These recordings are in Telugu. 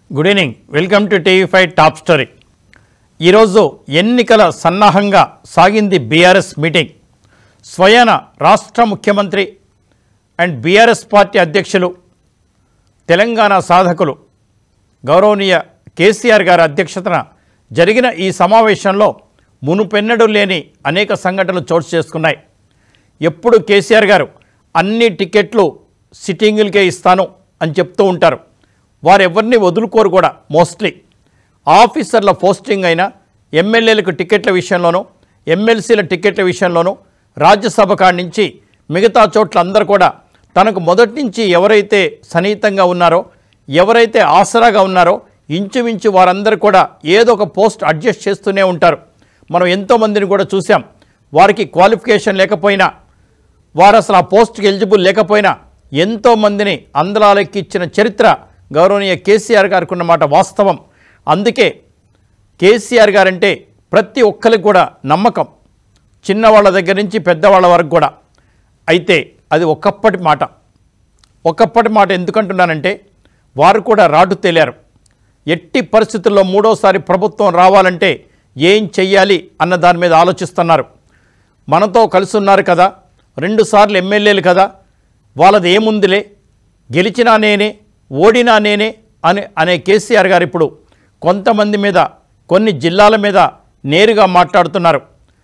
Good evening welcome to TV five top story ఈరోజు ఎన్నికల సన్నాహంగా సాగింది బీఆర్ఎస్ మీటింగ్ స్వయాన రాష్ట్ర ముఖ్యమంత్రి అండ్ బీఆర్ఎస్ పార్టీ అధ్యక్షులు తెలంగాణ సాధకులు గౌరవనీయ కేసీఆర్ గారి అధ్యక్షతన జరిగిన ఈ సమావేశంలో మునుపెన్నడూ లేని అనేక సంఘటనలు చోటు చేసుకున్నాయి ఎప్పుడు కేసీఆర్ గారు అన్ని టికెట్లు సిట్టింగులకే ఇస్తాను అని చెప్తూ ఉంటారు వారు ఎవరిని వదులుకోరు కూడా మోస్ట్లీ ఆఫీసర్ల పోస్టింగ్ అయినా ఎమ్మెల్యేలకు టికెట్ల విషయంలోనూ ఎమ్మెల్సీల టికెట్ల విషయంలోనూ రాజ్యసభ కాడి నుంచి మిగతా చోట్ల అందరూ కూడా తనకు మొదటి నుంచి ఎవరైతే సన్నిహితంగా ఉన్నారో ఎవరైతే ఆసరాగా ఉన్నారో ఇంచుమించు వారందరూ కూడా ఏదో ఒక పోస్ట్ అడ్జస్ట్ చేస్తూనే ఉంటారు మనం ఎంతోమందిని కూడా చూసాం వారికి క్వాలిఫికేషన్ లేకపోయినా వారు అసలు ఆ పోస్ట్కి ఎలిజిబుల్ లేకపోయినా ఎంతోమందిని అందలాలెక్కిచ్చిన చరిత్ర గౌరవనీయ కేసీఆర్ గారికి ఉన్నమాట వాస్తవం అందుకే కేసీఆర్ గారంటే ప్రతి ఒక్కరికి కూడా నమ్మకం చిన్నవాళ్ళ దగ్గర నుంచి పెద్దవాళ్ళ వరకు కూడా అయితే అది ఒకప్పటి మాట ఒకప్పటి మాట ఎందుకంటున్నానంటే వారు కూడా రాటు తేలారు ఎట్టి పరిస్థితుల్లో మూడోసారి ప్రభుత్వం రావాలంటే ఏం చెయ్యాలి అన్న దాని మీద ఆలోచిస్తున్నారు మనతో కలిసి ఉన్నారు కదా రెండుసార్లు ఎమ్మెల్యేలు కదా వాళ్ళది ఏముందిలే గెలిచినా నేనే ఓడినా నేనే అని అనే కేసీఆర్ గారు ఇప్పుడు కొంతమంది మీద కొన్ని జిల్లాల మీద నేరుగా మాట్లాడుతున్నారు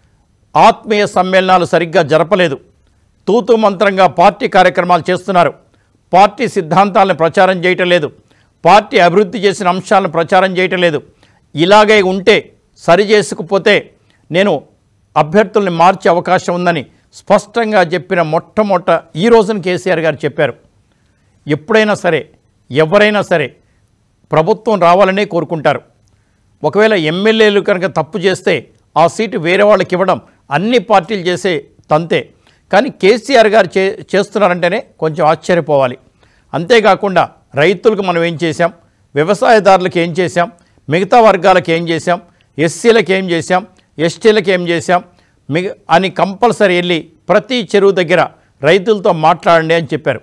ఆత్మీయ సమ్మేళనాలు సరిగ్గా జరపలేదు తూతు మంత్రంగా పార్టీ కార్యక్రమాలు చేస్తున్నారు పార్టీ సిద్ధాంతాలను ప్రచారం చేయటం లేదు పార్టీ అభివృద్ధి చేసిన అంశాలను ప్రచారం చేయటం లేదు ఇలాగే ఉంటే సరి చేసుకుపోతే నేను అభ్యర్థుల్ని మార్చే అవకాశం ఉందని స్పష్టంగా చెప్పిన మొట్టమొదట ఈ రోజున కేసీఆర్ గారు చెప్పారు ఎప్పుడైనా సరే ఎవరైనా సరే ప్రభుత్వం రావాలనే కోరుకుంటారు ఒకవేళ ఎమ్మెల్యేలు కనుక తప్పు చేస్తే ఆ సీటు వేరే వాళ్ళకి ఇవ్వడం అన్ని పార్టీలు చేసే తంతే కానీ కేసీఆర్ గారు చే చేస్తున్నారంటేనే కొంచెం ఆశ్చర్యపోవాలి అంతేకాకుండా రైతులకు మనం ఏం చేశాం వ్యవసాయదారులకు ఏం చేశాం మిగతా వర్గాలకు ఏం చేశాం ఎస్సీలకు ఏం చేశాం ఎస్టీలకు ఏం చేశాం మిగ అని కంపల్సరీ వెళ్ళి ప్రతి చెరువు దగ్గర రైతులతో మాట్లాడండి అని చెప్పారు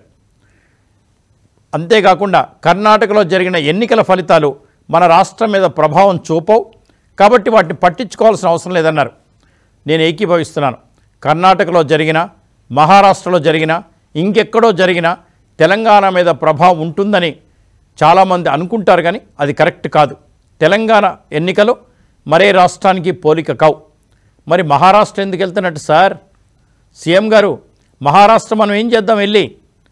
అంతేకాకుండా కర్ణాటకలో జరిగిన ఎన్నికల ఫలితాలు మన రాష్ట్రం మీద ప్రభావం చూపవు కాబట్టి వాటిని పట్టించుకోవాల్సిన అవసరం లేదన్నారు నేను ఏకీభవిస్తున్నాను కర్ణాటకలో జరిగిన మహారాష్ట్రలో జరిగిన ఇంకెక్కడో జరిగిన తెలంగాణ మీద ప్రభావం ఉంటుందని చాలామంది అనుకుంటారు కానీ అది కరెక్ట్ కాదు తెలంగాణ ఎన్నికలు మరే రాష్ట్రానికి పోలిక కావు మరి మహారాష్ట్ర ఎందుకు వెళ్తున్నట్టు సార్ సీఎం గారు మహారాష్ట్ర మనం ఏం చేద్దాం వెళ్ళి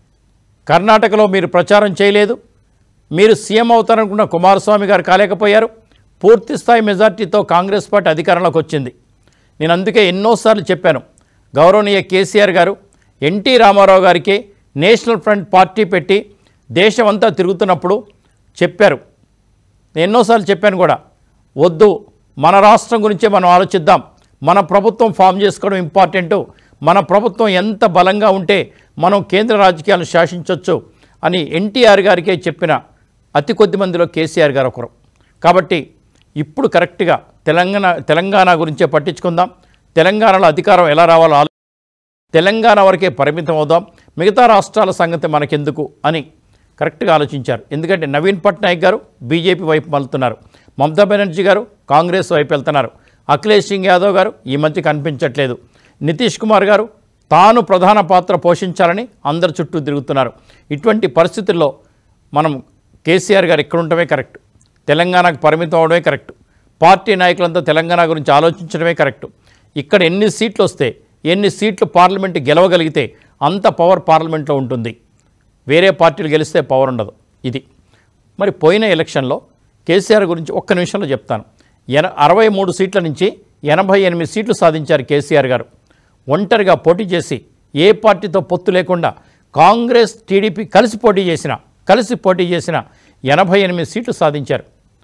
కర్ణాటకలో మీరు ప్రచారం చేయలేదు మీరు సీఎం అవుతారనుకున్న కుమారస్వామి గారు కాలేకపోయారు పూర్తి స్థాయి మెజార్టీతో కాంగ్రెస్ పార్టీ అధికారంలోకి వచ్చింది నేను అందుకే ఎన్నోసార్లు చెప్పాను గౌరవనీయ కేసీఆర్ గారు ఎన్టీ రామారావు గారికి నేషనల్ ఫ్రంట్ పార్టీ పెట్టి దేశమంతా తిరుగుతున్నప్పుడు చెప్పారు నేను ఎన్నోసార్లు చెప్పాను కూడా వద్దు మన రాష్ట్రం గురించే మనం ఆలోచిద్దాం మన ప్రభుత్వం ఫామ్ చేసుకోవడం ఇంపార్టెంటు మన ప్రభుత్వం ఎంత బలంగా ఉంటే మనం కేంద్ర రాజకీయాలను శాసించవచ్చు అని ఎన్టీఆర్ గారికే చెప్పిన అతి కొద్ది మందిలో కేసీఆర్ గారు ఒకరు కాబట్టి ఇప్పుడు కరెక్ట్గా తెలంగాణ తెలంగాణ గురించే పట్టించుకుందాం తెలంగాణలో అధికారం ఎలా రావాలో ఆలో తెలంగాణ వరకే పరిమితం అవుదాం మిగతా రాష్ట్రాల సంగతి మనకెందుకు అని కరెక్ట్గా ఆలోచించారు ఎందుకంటే నవీన్ పట్నాయక్ గారు బీజేపీ వైపు మలుతున్నారు మమతా బెనర్జీ గారు కాంగ్రెస్ వైపు వెళ్తున్నారు అఖిలేష్ సింగ్ యాదవ్ గారు ఈ మధ్య కనిపించట్లేదు నితీష్ కుమార్ గారు తాను ప్రధాన పాత్ర పోషించాలని అందరి చుట్టూ తిరుగుతున్నారు ఇటువంటి పరిస్థితుల్లో మనం కేసీఆర్ గారు ఇక్కడ ఉండటమే కరెక్ట్ తెలంగాణకు పరిమితం అవడమే కరెక్ట్ పార్టీ నాయకులంతా తెలంగాణ గురించి ఆలోచించడమే కరెక్ట్ ఇక్కడ ఎన్ని సీట్లు వస్తే ఎన్ని సీట్లు పార్లమెంట్ గెలవగలిగితే అంత పవర్ పార్లమెంట్లో ఉంటుంది వేరే పార్టీలు గెలిస్తే పవర్ ఉండదు ఇది మరి పోయిన ఎలక్షన్లో కేసీఆర్ గురించి ఒక్క నిమిషంలో చెప్తాను ఎన అరవై మూడు సీట్ల నుంచి ఎనభై ఎనిమిది సీట్లు సాధించారు కేసీఆర్ గారు ఒంటరిగా పోటీ చేసి ఏ పార్టీతో పొత్తు లేకుండా కాంగ్రెస్ టీడీపీ కలిసి పోటీ చేసిన కలిసి పోటీ చేసిన ఎనభై ఎనిమిది సీట్లు సాధించారు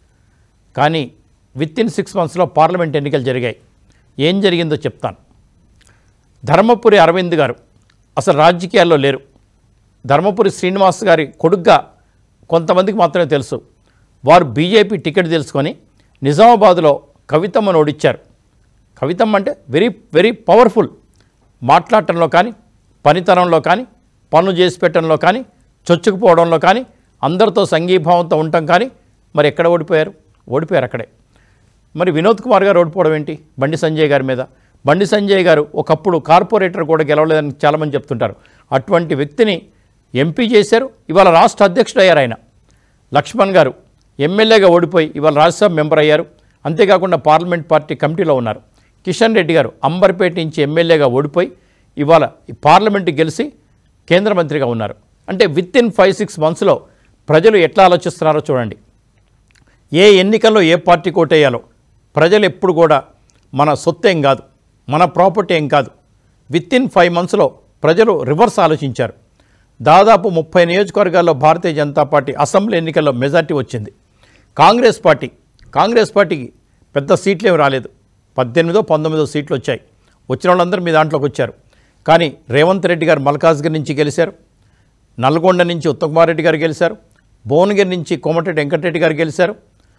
కానీ విత్ ఇన్ సిక్స్ మంత్స్లో పార్లమెంట్ ఎన్నికలు జరిగాయి ఏం జరిగిందో చెప్తాను ధర్మపురి అరవింద్ గారు అసలు రాజకీయాల్లో లేరు ధర్మపురి శ్రీనివాస్ గారి కొడుగ్గా కొంతమందికి మాత్రమే తెలుసు వారు బీజేపీ టికెట్ తెలుసుకొని నిజామాబాద్లో కవితమ్మను ఓడిచ్చారు కవితమ్మ అంటే వెరీ వెరీ పవర్ఫుల్ మాట్లాడటంలో కానీ పనితనంలో కానీ పనులు చేసి పెట్టడంలో కానీ చొచ్చుకుపోవడంలో కానీ అందరితో సంఘీభావంతో ఉండటం కానీ మరి ఎక్కడ ఓడిపోయారు ఓడిపోయారు అక్కడే మరి వినోద్ కుమార్ గారు ఓడిపోవడం ఏంటి బండి సంజయ్ గారి మీద బండి సంజయ్ గారు ఒకప్పుడు కార్పొరేటర్ కూడా గెలవలేదని చాలామంది చెప్తుంటారు అటువంటి వ్యక్తిని ఎంపీ చేశారు ఇవాళ రాష్ట్ర అధ్యక్షుడు అయ్యారు ఆయన లక్ష్మణ్ గారు ఎమ్మెల్యేగా ఓడిపోయి ఇవాళ రాజ్యసభ మెంబర్ అయ్యారు అంతేకాకుండా పార్లమెంట్ పార్టీ కమిటీలో ఉన్నారు కిషన్ రెడ్డి గారు అంబర్పేట నుంచి ఎమ్మెల్యేగా ఓడిపోయి ఇవాళ ఈ పార్లమెంట్ గెలిచి కేంద్ర మంత్రిగా ఉన్నారు అంటే విత్ ఇన్ ఫైవ్ సిక్స్ మంత్స్లో ప్రజలు ఎట్లా ఆలోచిస్తున్నారో చూడండి ఏ ఎన్నికల్లో ఏ పార్టీ కోటేయాలో ప్రజలు ఎప్పుడు కూడా మన సొత్తు ఏం కాదు మన ప్రాపర్టీ ఏం కాదు విత్ ఇన్ ఫైవ్ మంత్స్లో ప్రజలు రివర్స్ ఆలోచించారు దాదాపు ముప్పై నియోజకవర్గాల్లో భారతీయ జనతా పార్టీ అసెంబ్లీ ఎన్నికల్లో మెజార్టీ వచ్చింది కాంగ్రెస్ పార్టీ కాంగ్రెస్ పార్టీకి పెద్ద సీట్లు ఏమి రాలేదు పద్దెనిమిదో పంతొమ్మిదో సీట్లు వచ్చాయి వచ్చిన వాళ్ళందరూ మీ దాంట్లోకి వచ్చారు కానీ రేవంత్ రెడ్డి గారు మల్కాజ్గిరి నుంచి గెలిచారు నల్గొండ నుంచి ఉత్తమ్ కుమార్ రెడ్డి గారు గెలిచారు భువనగిరి నుంచి కోమటిరెడ్డి వెంకటరెడ్డి గారు గెలిచారు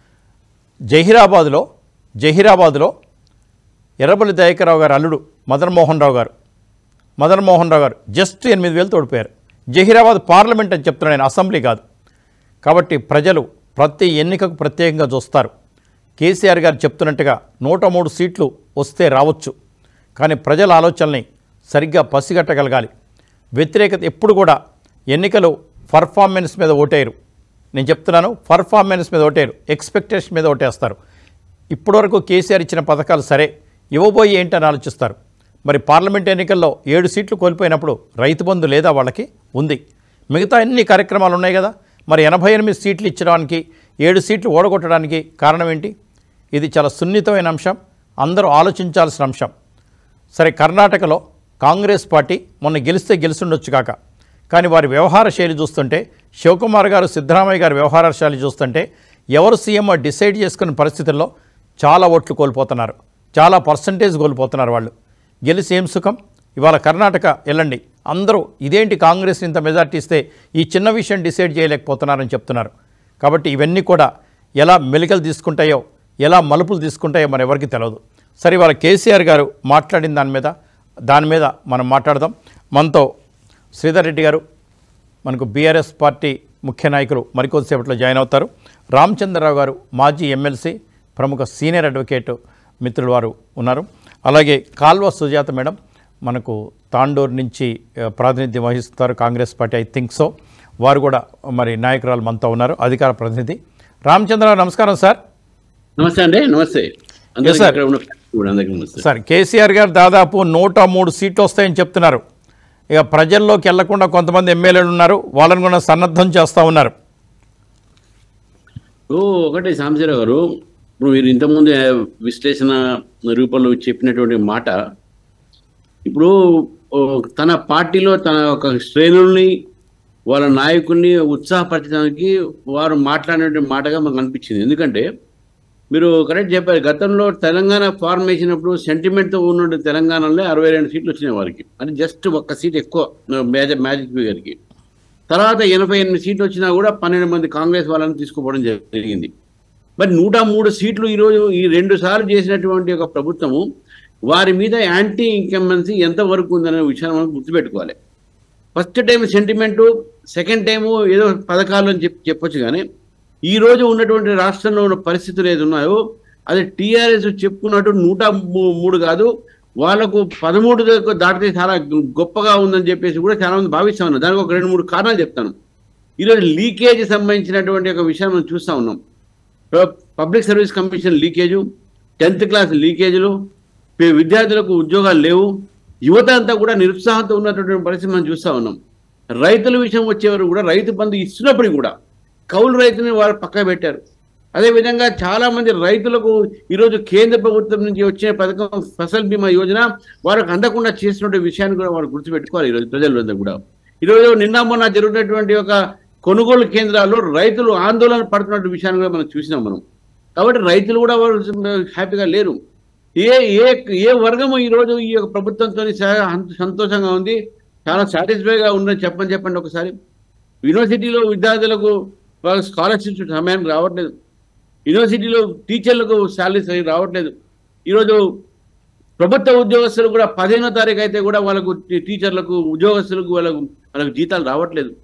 జహీరాబాద్లో జహీరాబాద్లో ఎర్రబల్లి దయాకరావు గారు అల్లుడు మదన్ మోహన్ రావు గారు మదన్ మోహన్ రావు గారు జస్ట్ ఎనిమిది వేలు తోడిపోయారు జహీరాబాద్ పార్లమెంట్ అని చెప్తున్నాను ఆయన అసెంబ్లీ కాదు కాబట్టి ప్రజలు ప్రతి ఎన్నికకు ప్రత్యేకంగా చూస్తారు కేసీఆర్ గారు చెప్తున్నట్టుగా నూట మూడు సీట్లు వస్తే రావచ్చు కానీ ప్రజల ఆలోచనల్ని సరిగ్గా పసిగట్టగలగాలి వ్యతిరేకత ఎప్పుడు కూడా ఎన్నికలు పర్ఫార్మెన్స్ మీద ఓటేయరు నేను చెప్తున్నాను పర్ఫార్మెన్స్ మీద ఓటేయరు ఎక్స్పెక్టేషన్ మీద ఓటేస్తారు ఇప్పటివరకు కేసీఆర్ ఇచ్చిన పథకాలు సరే ఇవ్వబోయి ఏంటని ఆలోచిస్తారు మరి పార్లమెంట్ ఎన్నికల్లో ఏడు సీట్లు కోల్పోయినప్పుడు రైతు బంధు లేదా వాళ్ళకి ఉంది మిగతా అన్ని కార్యక్రమాలు ఉన్నాయి కదా మరి ఎనభై ఎనిమిది సీట్లు ఇచ్చడానికి ఏడు సీట్లు ఓడగొట్టడానికి కారణం ఏంటి ఇది చాలా సున్నితమైన అంశం అందరూ ఆలోచించాల్సిన అంశం సరే కర్ణాటకలో కాంగ్రెస్ పార్టీ మొన్న గెలిస్తే గెలుస్తుండొచ్చు కాక కానీ వారి వ్యవహార శైలి చూస్తుంటే శివకుమార్ గారు సిద్ధరామయ్య గారి వ్యవహార శైలి చూస్తుంటే ఎవరు సీఎం డిసైడ్ చేసుకున్న పరిస్థితుల్లో చాలా ఓట్లు కోల్పోతున్నారు చాలా పర్సంటేజ్ కోల్పోతున్నారు వాళ్ళు గెలిచి ఏం సుఖం ఇవాళ కర్ణాటక వెళ్ళండి అందరూ ఇదేంటి కాంగ్రెస్ ఇంత మెజార్టీ ఇస్తే ఈ చిన్న విషయం డిసైడ్ చేయలేకపోతున్నారని చెప్తున్నారు కాబట్టి ఇవన్నీ కూడా ఎలా మెలికలు తీసుకుంటాయో ఎలా మలుపులు తీసుకుంటాయో మన ఎవరికి తెలియదు సరే ఇవాళ కేసీఆర్ గారు మాట్లాడిన దాని మీద దాని మీద మనం మాట్లాడదాం మనతో శ్రీధర్ రెడ్డి గారు మనకు బీఆర్ఎస్ పార్టీ ముఖ్య నాయకులు మరికొద్దిసేపట్లో జాయిన్ అవుతారు రామచంద్రరావు గారు మాజీ ఎమ్మెల్సీ ప్రముఖ సీనియర్ అడ్వకేట్ మిత్రులు వారు ఉన్నారు అలాగే కాల్వ సుజాత మేడం మనకు తాండూరు నుంచి ఆ, ప్రాతినిధ్యం వహిస్తారు Congress party I think so వారు కూడా మరి నాయకురాలు మనతో ఉన్నారు అధికార ప్రతినిధి రామచంద్రరావు నమస్కారం సార్ నమస్తే అండి నమస్తే అందరికీ sir. ఇక్కడ ఉన్న కూడా అందరికీ నమస్తే సార్ కేసీఆర్ గారు దాదాపు నూట మూడు సీట్లు వస్తాయని చెప్తున్నారు ఇక ప్రజల్లోకి వెళ్లకుండా కొంతమంది ఎమ్మెల్యేలు ఉన్నారు వాళ్ళని కూడా సన్నద్ధం చేస్తూ ఉన్నారు ఓ ఒకటి సాంబశివరావు గారు ఇప్పుడు మీరు ఇంతకుముందు విశ్లేషణ రూపంలో చెప్పినటువంటి మాట ఇప్పుడు ఓ, తన పార్టీలో తన ఒక శ్రేణుల్ని వాళ్ళ నాయకుల్ని ఉత్సాహపరచడానికి వారు మాట్లాడినటువంటి మాటగా మాకు అనిపించింది ఎందుకంటే మీరు కరెక్ట్ చెప్పారు గతంలో తెలంగాణ ఫార్మేషన్ అప్పుడు సెంటిమెంట్తో ఉన్న తెలంగాణలో అరవై రెండు సీట్లు వచ్చినాయి వారికి అంటే జస్ట్ ఒక్క సీట్ ఎక్కువ మ్యాజిక్ మ్యాజిక్ ఫిగర్కి తర్వాత ఎనభై ఎనిమిది సీట్లు వచ్చినా కూడా పన్నెండు మంది కాంగ్రెస్ వాళ్ళని తీసుకుపోవడం జరిగింది మరి నూట మూడు సీట్లు ఈరోజు ఈ రెండు సార్లు చేసినటువంటి ఒక ప్రభుత్వము వారి మీద యాంటీ ఇన్కంబెన్సీ ఎంతవరకు ఉందనే విషయాన్ని మనం గుర్తుపెట్టుకోవాలి first time sentiment second time ఏదో పథకాలు అని చెప్పి చెప్పొచ్చు కానీ ఈ రోజు ఉన్నటువంటి రాష్ట్రంలో ఉన్న పరిస్థితులు ఏది ఉన్నాయో అది టీఆర్ఎస్ చెప్పుకున్నట్టు నూట మూ- మూడు కాదు వాళ్ళకు పదమూడు దాకా దాటితే చాలా గొప్పగా ఉందని చెప్పేసి కూడా చాలా మంది భావిస్తా ఉన్నారు దానికి ఒక రెండు మూడు కారణాలు చెప్తాను ఈరోజు లీకేజ్ సంబంధించినటువంటి ఒక విషయం మనం చూస్తూ ఉన్నాం public service commission leakage tenth class లీకేజీలు పి- విద్యార్థులకు ఉద్యోగాలు లేవు యువత అంతా కూడా నిరుత్సాహంతో ఉన్నటువంటి పరిస్థితి మనం చూస్తూ ఉన్నాం రైతుల విషయం వచ్చేవారు కూడా రైతు బంధు ఇస్తున్నప్పుడు కూడా కౌలు రైతుని వారు పక్క పెట్టారు అదేవిధంగా చాలా మంది రైతులకు ఈరోజు కేంద్ర ప్రభుత్వం నుంచి వచ్చే పథకం ఫసల్ బీమా యోజన వారికి అందకుండా చేసినటువంటి విషయాన్ని కూడా వారు గుర్తుపెట్టుకోవాలి ఈరోజు ప్రజలంతా కూడా ఈరోజు నిన్న మొన్న జరుగుతున్నటువంటి ఒక కొనుగోలు కేంద్రాల్లో రైతులు ఆందోళన పడుతున్న విషయాన్ని కూడా మనం చూసినాం మనం కాబట్టి రైతులు కూడా వారు హ్యాపీగా లేరు ఏ ఏ ఏ వర్గము ఈరోజు ఈ యొక్క ప్రభుత్వంతో సంతోషంగా ఉంది చాలా సాటిస్ఫైగా ఉందని చెప్పని చెప్పండి ఒకసారి యూనివర్సిటీలో విద్యార్థులకు వాళ్ళ స్కాలర్షిప్స్ సమయానికి రావట్లేదు యూనివర్సిటీలో టీచర్లకు శాలరీస్ అవి రావట్లేదు ఈరోజు ప్రభుత్వ ఉద్యోగస్తులు కూడా పదిహేనో తారీఖు అయితే కూడా వాళ్ళకు టీ- టీచర్లకు ఉద్యోగస్తులకు వాళ్ళకు వాళ్ళకు జీతాలు రావట్లేదు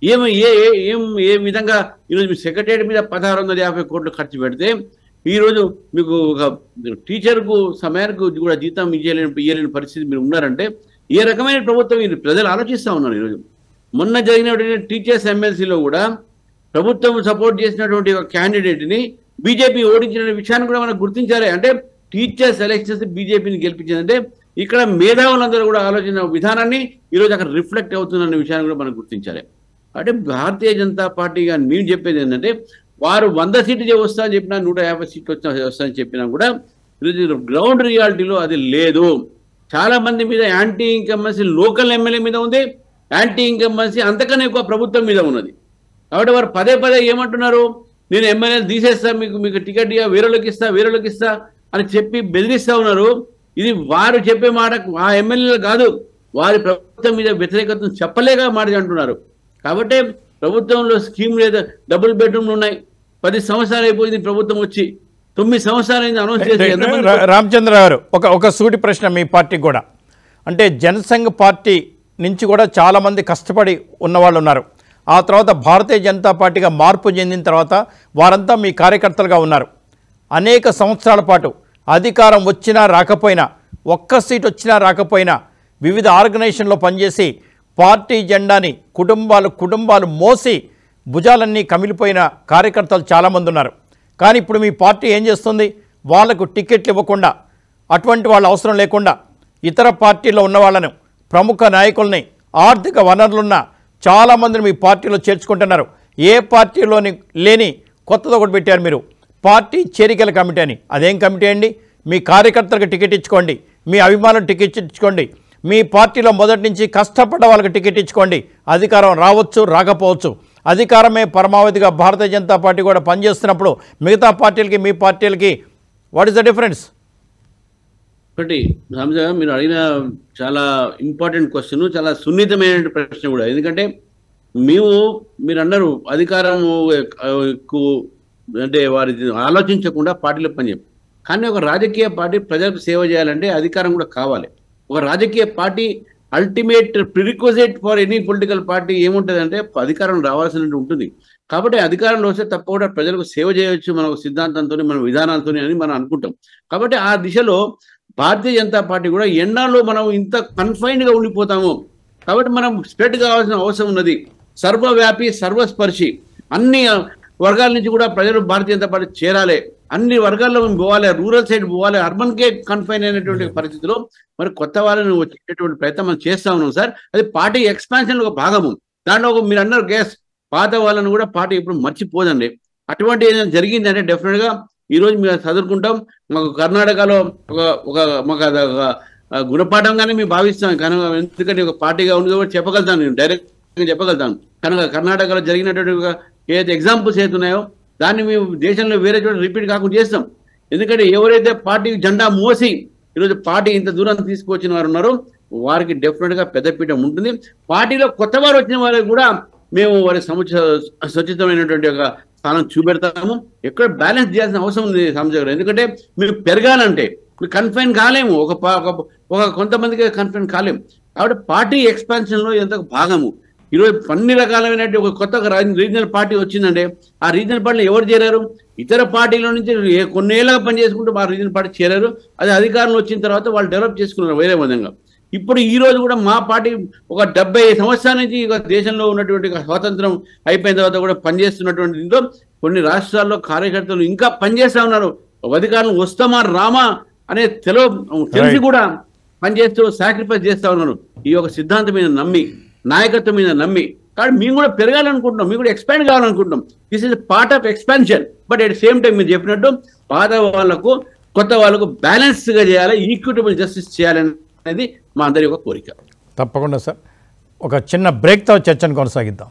ఏం ఏ ఏ- ఏం ఏ విధంగా ఈరోజు మీ సెక్రటరీ మీద పదహారు వందల యాభై కోట్లు ఖర్చు పెడితే ఈరోజు మీకు ఒక టీచర్కు సమయానికి కూడా జీతం ఇయ్యలేని ఇయ్యలేని పరిస్థితి మీరు ఉన్నారంటే ఏ రకమైన ప్రభుత్వం ఇది ప్రజలు ఆలోచిస్తూ ఉన్నారు ఈరోజు మొన్న జరిగినటువంటి టీచర్స్ ఎమ్మెల్సీలో కూడా ప్రభుత్వం సపోర్ట్ చేసినటువంటి ఒక క్యాండిడేట్ని బీజేపీ ఓడించిన విషయాన్ని కూడా మనం గుర్తించాలి అంటే టీచర్స్ ఎలక్షన్స్ బీజేపీని గెలిపించిందంటే ఇక్కడ మేధావులందరూ కూడా ఆలోచన విధానాన్ని ఈరోజు అక్కడ రిఫ్లెక్ట్ అవుతుందన్న విషయాన్ని కూడా మనం గుర్తించాలి అంటే భారతీయ జనతా పార్టీ కానీ మేము చెప్పేది ఏంటంటే వారు వంద సీట్లు వస్తా అని చెప్పినా నూట యాభై సీట్లు వచ్చినా వస్తా అని చెప్పినా కూడా ఈరోజు గ్రౌండ్ రియాలిటీలో అది లేదు చాలా మంది మీద యాంటీ ఇన్కమ్మన్సీ లోకల్ ఎమ్మెల్యే మీద ఉంది యాంటీ ఇన్కమ్మన్సీ అంతకన్నా ఎక్కువ ప్రభుత్వం మీద ఉన్నది కాబట్టి వారు పదే పదే ఏమంటున్నారు నేను ఎమ్మెల్యేలు తీసేస్తా మీకు మీకు టికెట్ ఇవ్వ వేరేలోకి ఇస్తా వేరేలోకి ఇస్తా అని చెప్పి బెదిరిస్తా ఉన్నారు ఇది వారు చెప్పే మాట ఆ ఎమ్మెల్యేలు కాదు వారి ప్రభుత్వం మీద వ్యతిరేకతను చెప్పలేక మాట అంటున్నారు కాబట్టి ప్రభుత్వంలో స్కీమ్ లేదా డబుల్ బెడ్రూమ్లు ఉన్నాయి పది సంవత్సరాలు అయిపోయింది ప్రభుత్వం వచ్చి తొమ్మిది సంవత్సరాలు అయింది అనౌన్స్ చేసి ఎంతమంది రా- రామచంద్ర గారు ఒక ఒక సూటి ప్రశ్న మీ పార్టీకి కూడా అంటే జనసంఘ్ పార్టీ నుంచి కూడా చాలామంది కష్టపడి ఉన్నవాళ్ళు ఉన్నారు ఆ తర్వాత భారతీయ జనతా పార్టీగా మార్పు చెందిన తర్వాత వారంతా మీ కార్యకర్తలుగా ఉన్నారు అనేక సంవత్సరాల పాటు అధికారం వచ్చినా రాకపోయినా ఒక్క సీట్ వచ్చినా రాకపోయినా వివిధ ఆర్గనైజేషన్లో పనిచేసి పార్టీ జెండాని కుటుంబాలు కుటుంబాలు మోసి భుజాలన్నీ కమిలిపోయిన కార్యకర్తలు చాలామంది ఉన్నారు కానీ ఇప్పుడు మీ పార్టీ ఏం చేస్తుంది వాళ్లకు టికెట్లు ఇవ్వకుండా అటువంటి వాళ్ళ అవసరం లేకుండా ఇతర పార్టీలో ఉన్న వాళ్ళను ప్రముఖ నాయకుల్ని ఆర్థిక వనరులున్న చాలామందిని మీ పార్టీలో చేర్చుకుంటున్నారు ఏ పార్టీలోని లేని కొత్తది ఒకటి పెట్టారు మీరు పార్టీ చేరికల కమిటీ అని అదేం కమిటీ అండి మీ కార్యకర్తలకు టికెట్ ఇచ్చుకోండి మీ అభిమానులకు టికెట్ ఇచ్చుకోండి మీ పార్టీలో మొదటి నుంచి కష్టపడ్డ వాళ్ళకి టికెట్ ఇచ్చుకోండి అధికారం రావచ్చు రాకపోవచ్చు అధికారమే పరమావధిగా భారతీయ జనతా పార్టీ కూడా పనిచేస్తున్నప్పుడు మిగతా పార్టీలకి మీ పార్టీలకి వాట్ ఇస్ ద డిఫరెన్స్ ఒకటి హంజా మీరు అడిగిన చాలా ఇంపార్టెంట్ క్వశ్చన్ చాలా సున్నితమైన ప్రశ్న కూడా ఎందుకంటే మేము మీరు అన్నారు అధికారం ఎక్కువ అంటే వారి ఆలోచించకుండా పార్టీలో పనిచేయం కానీ ఒక రాజకీయ పార్టీ ప్రజలకు సేవ చేయాలంటే అధికారం కూడా కావాలి ఒక రాజకీయ party ultimate prerequisite for any political party ఏముంటుందంటే అధికారం రావాల్సిన ఉంటుంది కాబట్టి అధికారంలో వస్తే తప్పకుండా ప్రజలకు సేవ చేయవచ్చు మన ఒక సిద్ధాంతంతో మన విధానాలతో అని మనం అనుకుంటాం కాబట్టి ఆ దిశలో భారతీయ జనతా పార్టీ కూడా ఎన్నాళ్ళు మనం ఇంత కన్ఫైన్డ్ గా ఉండిపోతాము కాబట్టి మనం స్ప్రెడ్ కావాల్సిన అవసరం ఉన్నది సర్వవ్యాపి సర్వస్పర్శి అన్ని వర్గాల నుంచి కూడా ప్రజలు భారతీయ జనతా పార్టీ చేరాలి అన్ని వర్గాల్లో మనం పోవాలి రూరల్ సైడ్ పోవాలి అర్బన్ కే కన్ఫైన్ అయినటువంటి పరిస్థితిలో మరి కొత్త వాళ్ళని వచ్చేటటువంటి ప్రయత్నం మనం చేస్తా ఉన్నాం సార్ అది పార్టీ ఎక్స్పాన్షన్ ఒక భాగము దాంట్లో ఒక మీరు అన్నారు గ్యాస్ పాత వాళ్ళని కూడా పార్టీ ఇప్పుడు మర్చిపోదండి అటువంటి ఏదైనా జరిగిందంటే డెఫినెట్ గా ఈ రోజు మేము చదువుకుంటాం మాకు కర్ణాటకలో ఒక ఒక మాకు అది ఒక ఆ, గుణపాఠంగానే మేము భావిస్తాం కనుక ఎందుకంటే ఒక పార్టీగా ఉన్నది కూడా చెప్పగలుగుతాను నేను డైరెక్ట్ చెప్పగలుగుతాను కనుక కర్ణాటకలో జరిగినటువంటి ఒక ఏదైతే ఎగ్జాంపుల్స్ ఏతున్నాయో దాన్ని మేము దేశంలో వేరే చోట రిపీట్ కాకుండా చేస్తాం ఎందుకంటే ఎవరైతే పార్టీ జెండా మోసి ఈరోజు పార్టీ ఇంత దూరం తీసుకొచ్చిన వారు ఉన్నారో వారికి డెఫినెట్ గా పెద్దపీట ఉంటుంది పార్టీలో కొత్త వారు వచ్చిన వారికి కూడా మేము వారి సముచ సచితమైనటువంటి ఒక స్థానం చూపెడతాము ఎక్కడ బ్యాలెన్స్ చేయాల్సిన అవసరం ఉంది సమాజం గారు ఎందుకంటే మీరు పెరగాలంటే మీరు కన్ఫైన్ కాలేము ఒక పా- ఒక- ఒక కొంతమందికి కన్ఫైన్ కాలేము కాబట్టి పార్టీ ఎక్స్పాన్షన్ లో ఎంత భాగము ఈరోజు అన్ని రకాలైనటువంటి ఒక కొత్త ఒక రా- రీజనల్ పార్టీ వచ్చిందంటే ఆ రీజనల్ పార్టీలో ఎవరు చేరారు ఇతర పార్టీల నుంచి ఏ- కొన్నేళ్ళగా పనిచేసుకుంటూ మా రీజనల్ పార్టీ చేరారు అది అధికారంలో వచ్చిన తర్వాత వాళ్ళు డెవలప్ చేసుకున్నారు వేరే విధంగా ఇప్పుడు ఈ రోజు కూడా మా పార్టీ ఒక డెబ్బై సంవత్సరాల నుంచి ఇక దేశంలో ఉన్నటువంటి ఒక స్వాతంత్రం అయిపోయిన తర్వాత కూడా పనిచేస్తున్నటువంటి దీంట్లో కొన్ని రాష్ట్రాల్లో కార్యకర్తలు ఇంకా పనిచేస్తా ఉన్నారు అధికారులు వస్తామా రామా అనే తెలో తెలిసి Right. కూడా పనిచేస్తూ సాక్రిఫైస్ చేస్తా ఉన్నారు ఈ యొక్క సిద్ధాంతం మీద నమ్మి నాయకత్వం మీద నమ్మి కాబట్టి మేము కూడా పెరగాలనుకుంటున్నాం మేము కూడా ఎక్స్పాండ్ కావాలనుకుంటున్నాం this is part of expansion but at same time మీరు చెప్పినట్టు పాత వాళ్ళకు కొత్త వాళ్ళకు బ్యాలెన్స్ గా చేయాలి ఈక్విటబుల్ జస్టిస్ చేయాలి అనేది మా అందరి యొక్క కోరిక తప్పకుండా సార్ ఒక చిన్న బ్రేక్తో చర్చను కొనసాగిద్దాం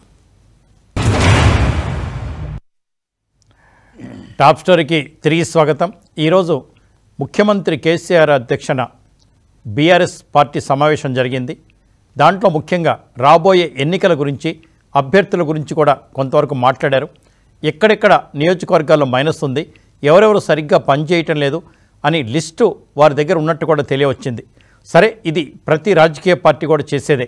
టాప్ స్టోరీకి తిరిగి స్వాగతం ఈరోజు ముఖ్యమంత్రి కేసీఆర్ అధ్యక్షన బీఆర్ఎస్ పార్టీ సమావేశం జరిగింది దాంట్లో ముఖ్యంగా రాబోయే ఎన్నికల గురించి అభ్యర్థుల గురించి కూడా కొంతవరకు మాట్లాడారు ఎక్కడెక్కడ నియోజకవర్గాల్లో మైనస్ ఉంది ఎవరెవరు సరిగ్గా పనిచేయటం లేదు అని లిస్టు వారి దగ్గర ఉన్నట్టు కూడా తెలియవచ్చింది సరే ఇది ప్రతి రాజకీయ పార్టీ కూడా చేసేదే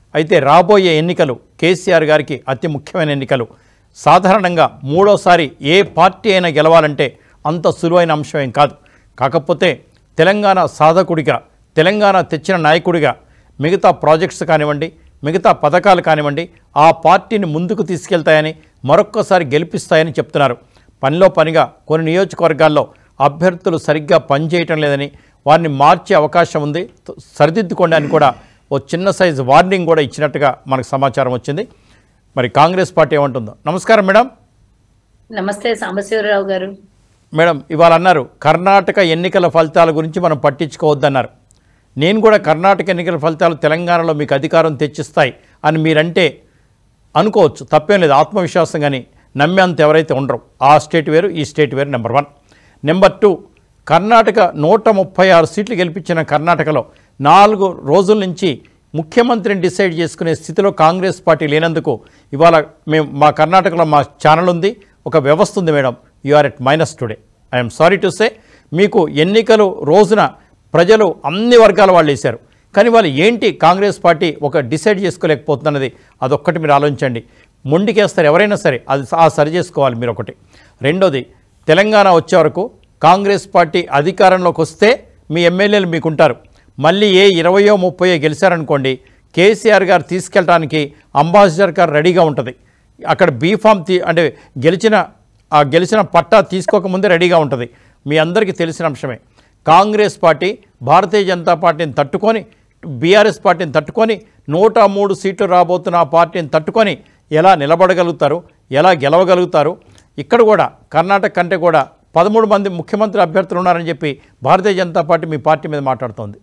అయితే రాబోయే ఎన్నికలు కేసీఆర్ గారికి అతి ముఖ్యమైన ఎన్నికలు సాధారణంగా మూడోసారి ఏ పార్టీ అయినా గెలవాలంటే అంత సులువైన అంశం ఏం కాదు కాకపోతే తెలంగాణ సాధకుడిగా తెలంగాణ తెచ్చిన నాయకుడిగా మిగతా ప్రాజెక్ట్స్ కానివ్వండి మిగతా పథకాలు కానివ్వండి ఆ పార్టీని ముందుకు తీసుకెళ్తాయని మరొక్కసారి గెలిపిస్తాయని చెప్తున్నారు పనిలో పనిగా కొన్ని నియోజకవర్గాల్లో అభ్యర్థులు సరిగ్గా పనిచేయటం లేదని వారిని మార్చే అవకాశం ఉంది త- సరిదిద్దుకోండి అని కూడా ఓ చిన్న సైజు వార్నింగ్ కూడా ఇచ్చినట్టుగా మనకు సమాచారం వచ్చింది మరి కాంగ్రెస్ పార్టీ ఏమంటుందో నమస్కారం మేడం నమస్తే సాంబశివరావు గారు మేడం ఇవాళ అన్నారు కర్ణాటక ఎన్నికల ఫలితాల గురించి మనం పట్టించుకోవద్దన్నారు నేను కూడా కర్ణాటక ఎన్నికల ఫలితాలు తెలంగాణలో మీకు అధికారం తెచ్చిస్తాయి అని మీరంటే అనుకోవచ్చు తప్పేం లేదు ఆత్మవిశ్వాసం కానీ నమ్మేంత ఎవరైతే ఉండరు ఆ స్టేట్ వేరు ఈ స్టేట్ వేరు number one number two Karnataka నూట ముప్పై ఆరు సీట్లు గెలిపించిన కర్ణాటకలో నాలుగు రోజుల నుంచి ముఖ్యమంత్రిని డిసైడ్ చేసుకునే స్థితిలో కాంగ్రెస్ పార్టీ లేనందుకు ఇవాళ మేము మా కర్ణాటకలో మా ఛానల్ ఉంది ఒక వ్యవస్థ ఉంది madam you are at minus today I'm sorry to say మీకు ఎన్నికలు రోజున ప్రజలు అన్ని వర్గాల వాళ్ళు వేశారు కానీ వాళ్ళు ఏంటి కాంగ్రెస్ పార్టీ ఒక డిసైడ్ చేసుకోలేకపోతున్నది అదొక్కటి మీరు ఆలోచించండి మొండికేస్తారు ఎవరైనా సరే అది ఆ సరి చేసుకోవాలి మీరు ఒకటి రెండోది తెలంగాణ వచ్చే వరకు కాంగ్రెస్ పార్టీ అధికారంలోకి వస్తే మీ ఎమ్మెల్యేలు మీకుంటారు మళ్ళీ ఏ ఇరవయో ముప్పయో గెలిచారనుకోండి కేసీఆర్ గారు తీసుకెళ్ళడానికి అంబాసిడర్ గారు రెడీగా ఉంటుంది అక్కడ బీఫామ్ తీ అంటే గెలిచిన ఆ గెలిచిన పట్టా తీసుకోకముందే రెడీగా ఉంటుంది మీ అందరికీ తెలిసిన అంశమే కాంగ్రెస్ పార్టీ భారతీయ జనతా పార్టీని తట్టుకొని బీఆర్ఎస్ పార్టీని తట్టుకొని నూట మూడు సీట్లు రాబోతున్న ఆ పార్టీని తట్టుకొని ఎలా నిలబడగలుగుతారు ఎలా గెలవగలుగుతారు ఇక్కడ కూడా కర్ణాటక కంటే కూడా పదమూడు మంది ముఖ్యమంత్రి అభ్యర్థులు ఉన్నారని చెప్పి భారతీయ జనతా పార్టీ మీ పార్టీ మీద మాట్లాడుతోంది